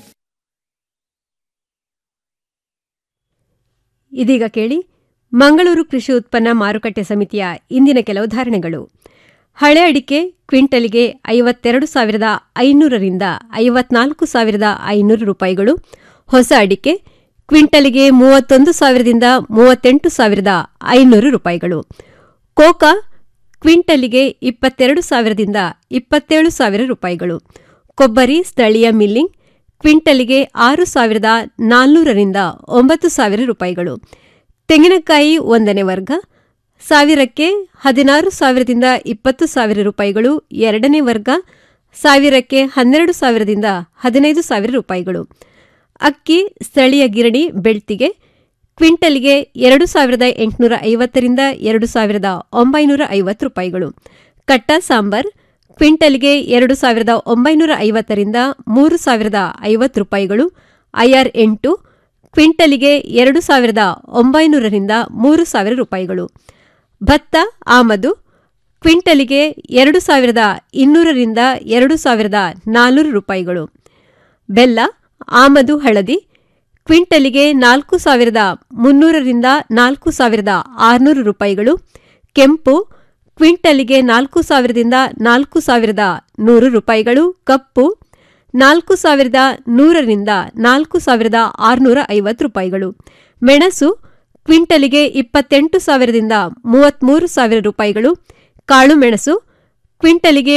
ಇದೀಗ ಕೇಳಿ ಮಂಗಳೂರು ಕೃಷಿ ಉತ್ಪನ್ನ ಮಾರುಕಟ್ಟೆ ಸಮಿತಿಯ ಇಂದಿನ ಕೆಲವು ಧಾರಣೆಗಳು ಹಳೆ ಅಡಿಕೆ ಕ್ವಿಂಟಲ್ಗೆ ಐವತ್ತೆರಡು ಸಾವಿರದ ಐನೂರರಿಂದ ಐವತ್ನಾಲ್ಕು ಸಾವಿರದ ಐನೂರು ರೂಪಾಯಿಗಳು ಹೊಸ ಅಡಿಕೆ ಕ್ವಿಂಟಲ್ಗೆ ಮೂವತ್ತೊಂದು ಸಾವಿರದಿಂದ ಮೂವತ್ತೆಂಟು ಸಾವಿರದ ಐನೂರು ರೂಪಾಯಿಗಳು ಕೋಕಾ ಕ್ವಿಂಟಲ್ಗೆ ಇಪ್ಪತ್ತೆರಡು ಸಾವಿರದಿಂದ ಇಪ್ಪತ್ತೇಳು ಸಾವಿರ ರೂಪಾಯಿಗಳು ಕೊಬ್ಬರಿ ಸ್ಥಳೀಯ ಮಿಲ್ಲಿಂಗ್ ಕ್ವಿಂಟಲ್ಗೆ ಆರು ಸಾವಿರದ ನಾಲ್ನೂರರಿಂದ ಒಂಬತ್ತು ಸಾವಿರ ರೂಪಾಯಿಗಳು ತೆಂಗಿನಕಾಯಿ ಒಂದನೇ ವರ್ಗ ಸಾವಿರಕ್ಕೆ ಹದಿನಾರು ಸಾವಿರದಿಂದ ಇಪ್ಪತ್ತು ಸಾವಿರ ರೂಪಾಯಿಗಳು ಎರಡನೇ ವರ್ಗ ಸಾವಿರಕ್ಕೆ ಹನ್ನೆರಡು ಸಾವಿರದಿಂದ ಹದಿನೈದು ಸಾವಿರ ರೂಪಾಯಿಗಳು ಅಕ್ಕಿ ಸ್ಥಳೀಯ ಗಿರಣಿ ಬೆಳ್ತಿಗೆ ಕ್ವಿಂಟಲ್ಗೆ ಎರಡು ಸಾವಿರದ ಎಂಟುನೂರ ಐವತ್ತರಿಂದ ಎರಡು ಸಾವಿರದ ಒಂಬೈನೂರ ಐವತ್ತು ರೂಪಾಯಿಗಳು ಕಟ್ಟ ಸಾಂಬಾರ್ ಕ್ವಿಂಟಲ್ಗೆ ಎರಡು ಸಾವಿರದ ಒಂಬೈನೂರ ಐವತ್ತರಿಂದ ಮೂರು ಸಾವಿರದ ಐವತ್ತು ರೂಪಾಯಿಗಳು ಐಆರ್ ಎಂಟು ಕ್ವಿಂಟಲಿಗೆ ಎರಡು ಸಾವಿರದ ಒಂಬೈನೂರರಿಂದ ಮೂರು ಸಾವಿರ ರೂಪಾಯಿಗಳು ಭತ್ತ ಆಮದು ಕ್ವಿಂಟಲಿಗೆ ಎರಡು ಸಾವಿರದ ಇನ್ನೂರರಿಂದ ಎರಡು ಸಾವಿರದ ನಾನ್ನೂರು ರೂಪಾಯಿಗಳು ಬೆಲ್ಲ ಆಮದು ಹಳದಿ ಕ್ವಿಂಟಲಿಗೆ ನಾಲ್ಕು ಸಾವಿರದ ಮುನ್ನೂರರಿಂದ ನಾಲ್ಕು ಸಾವಿರದ ಆರುನೂರು ರೂಪಾಯಿಗಳು ಕೆಂಪು ಕ್ವಿಂಟಲಿಗೆ ನಾಲ್ಕು ಸಾವಿರದಿಂದ ನಾಲ್ಕು ಸಾವಿರದ ನೂರು ರೂಪಾಯಿಗಳು ಕಪ್ಪು ನಾಲ್ಕು ಸಾವಿರದ ನೂರರಿಂದ ನಾಲ್ಕು ಸಾವಿರದ ಆರುನೂರ ಐವತ್ತು ರೂಪಾಯಿಗಳು ಮೆಣಸು ಕ್ವಿಂಟಲಿಗೆ ಇಪ್ಪತ್ತೆಂಟು ಸಾವಿರದಿಂದ ಮೂವತ್ತ್ಮೂರು ಸಾವಿರ ರೂಪಾಯಿಗಳು ಕಾಳು ಮೆಣಸು ಕ್ವಿಂಟಲಿಗೆ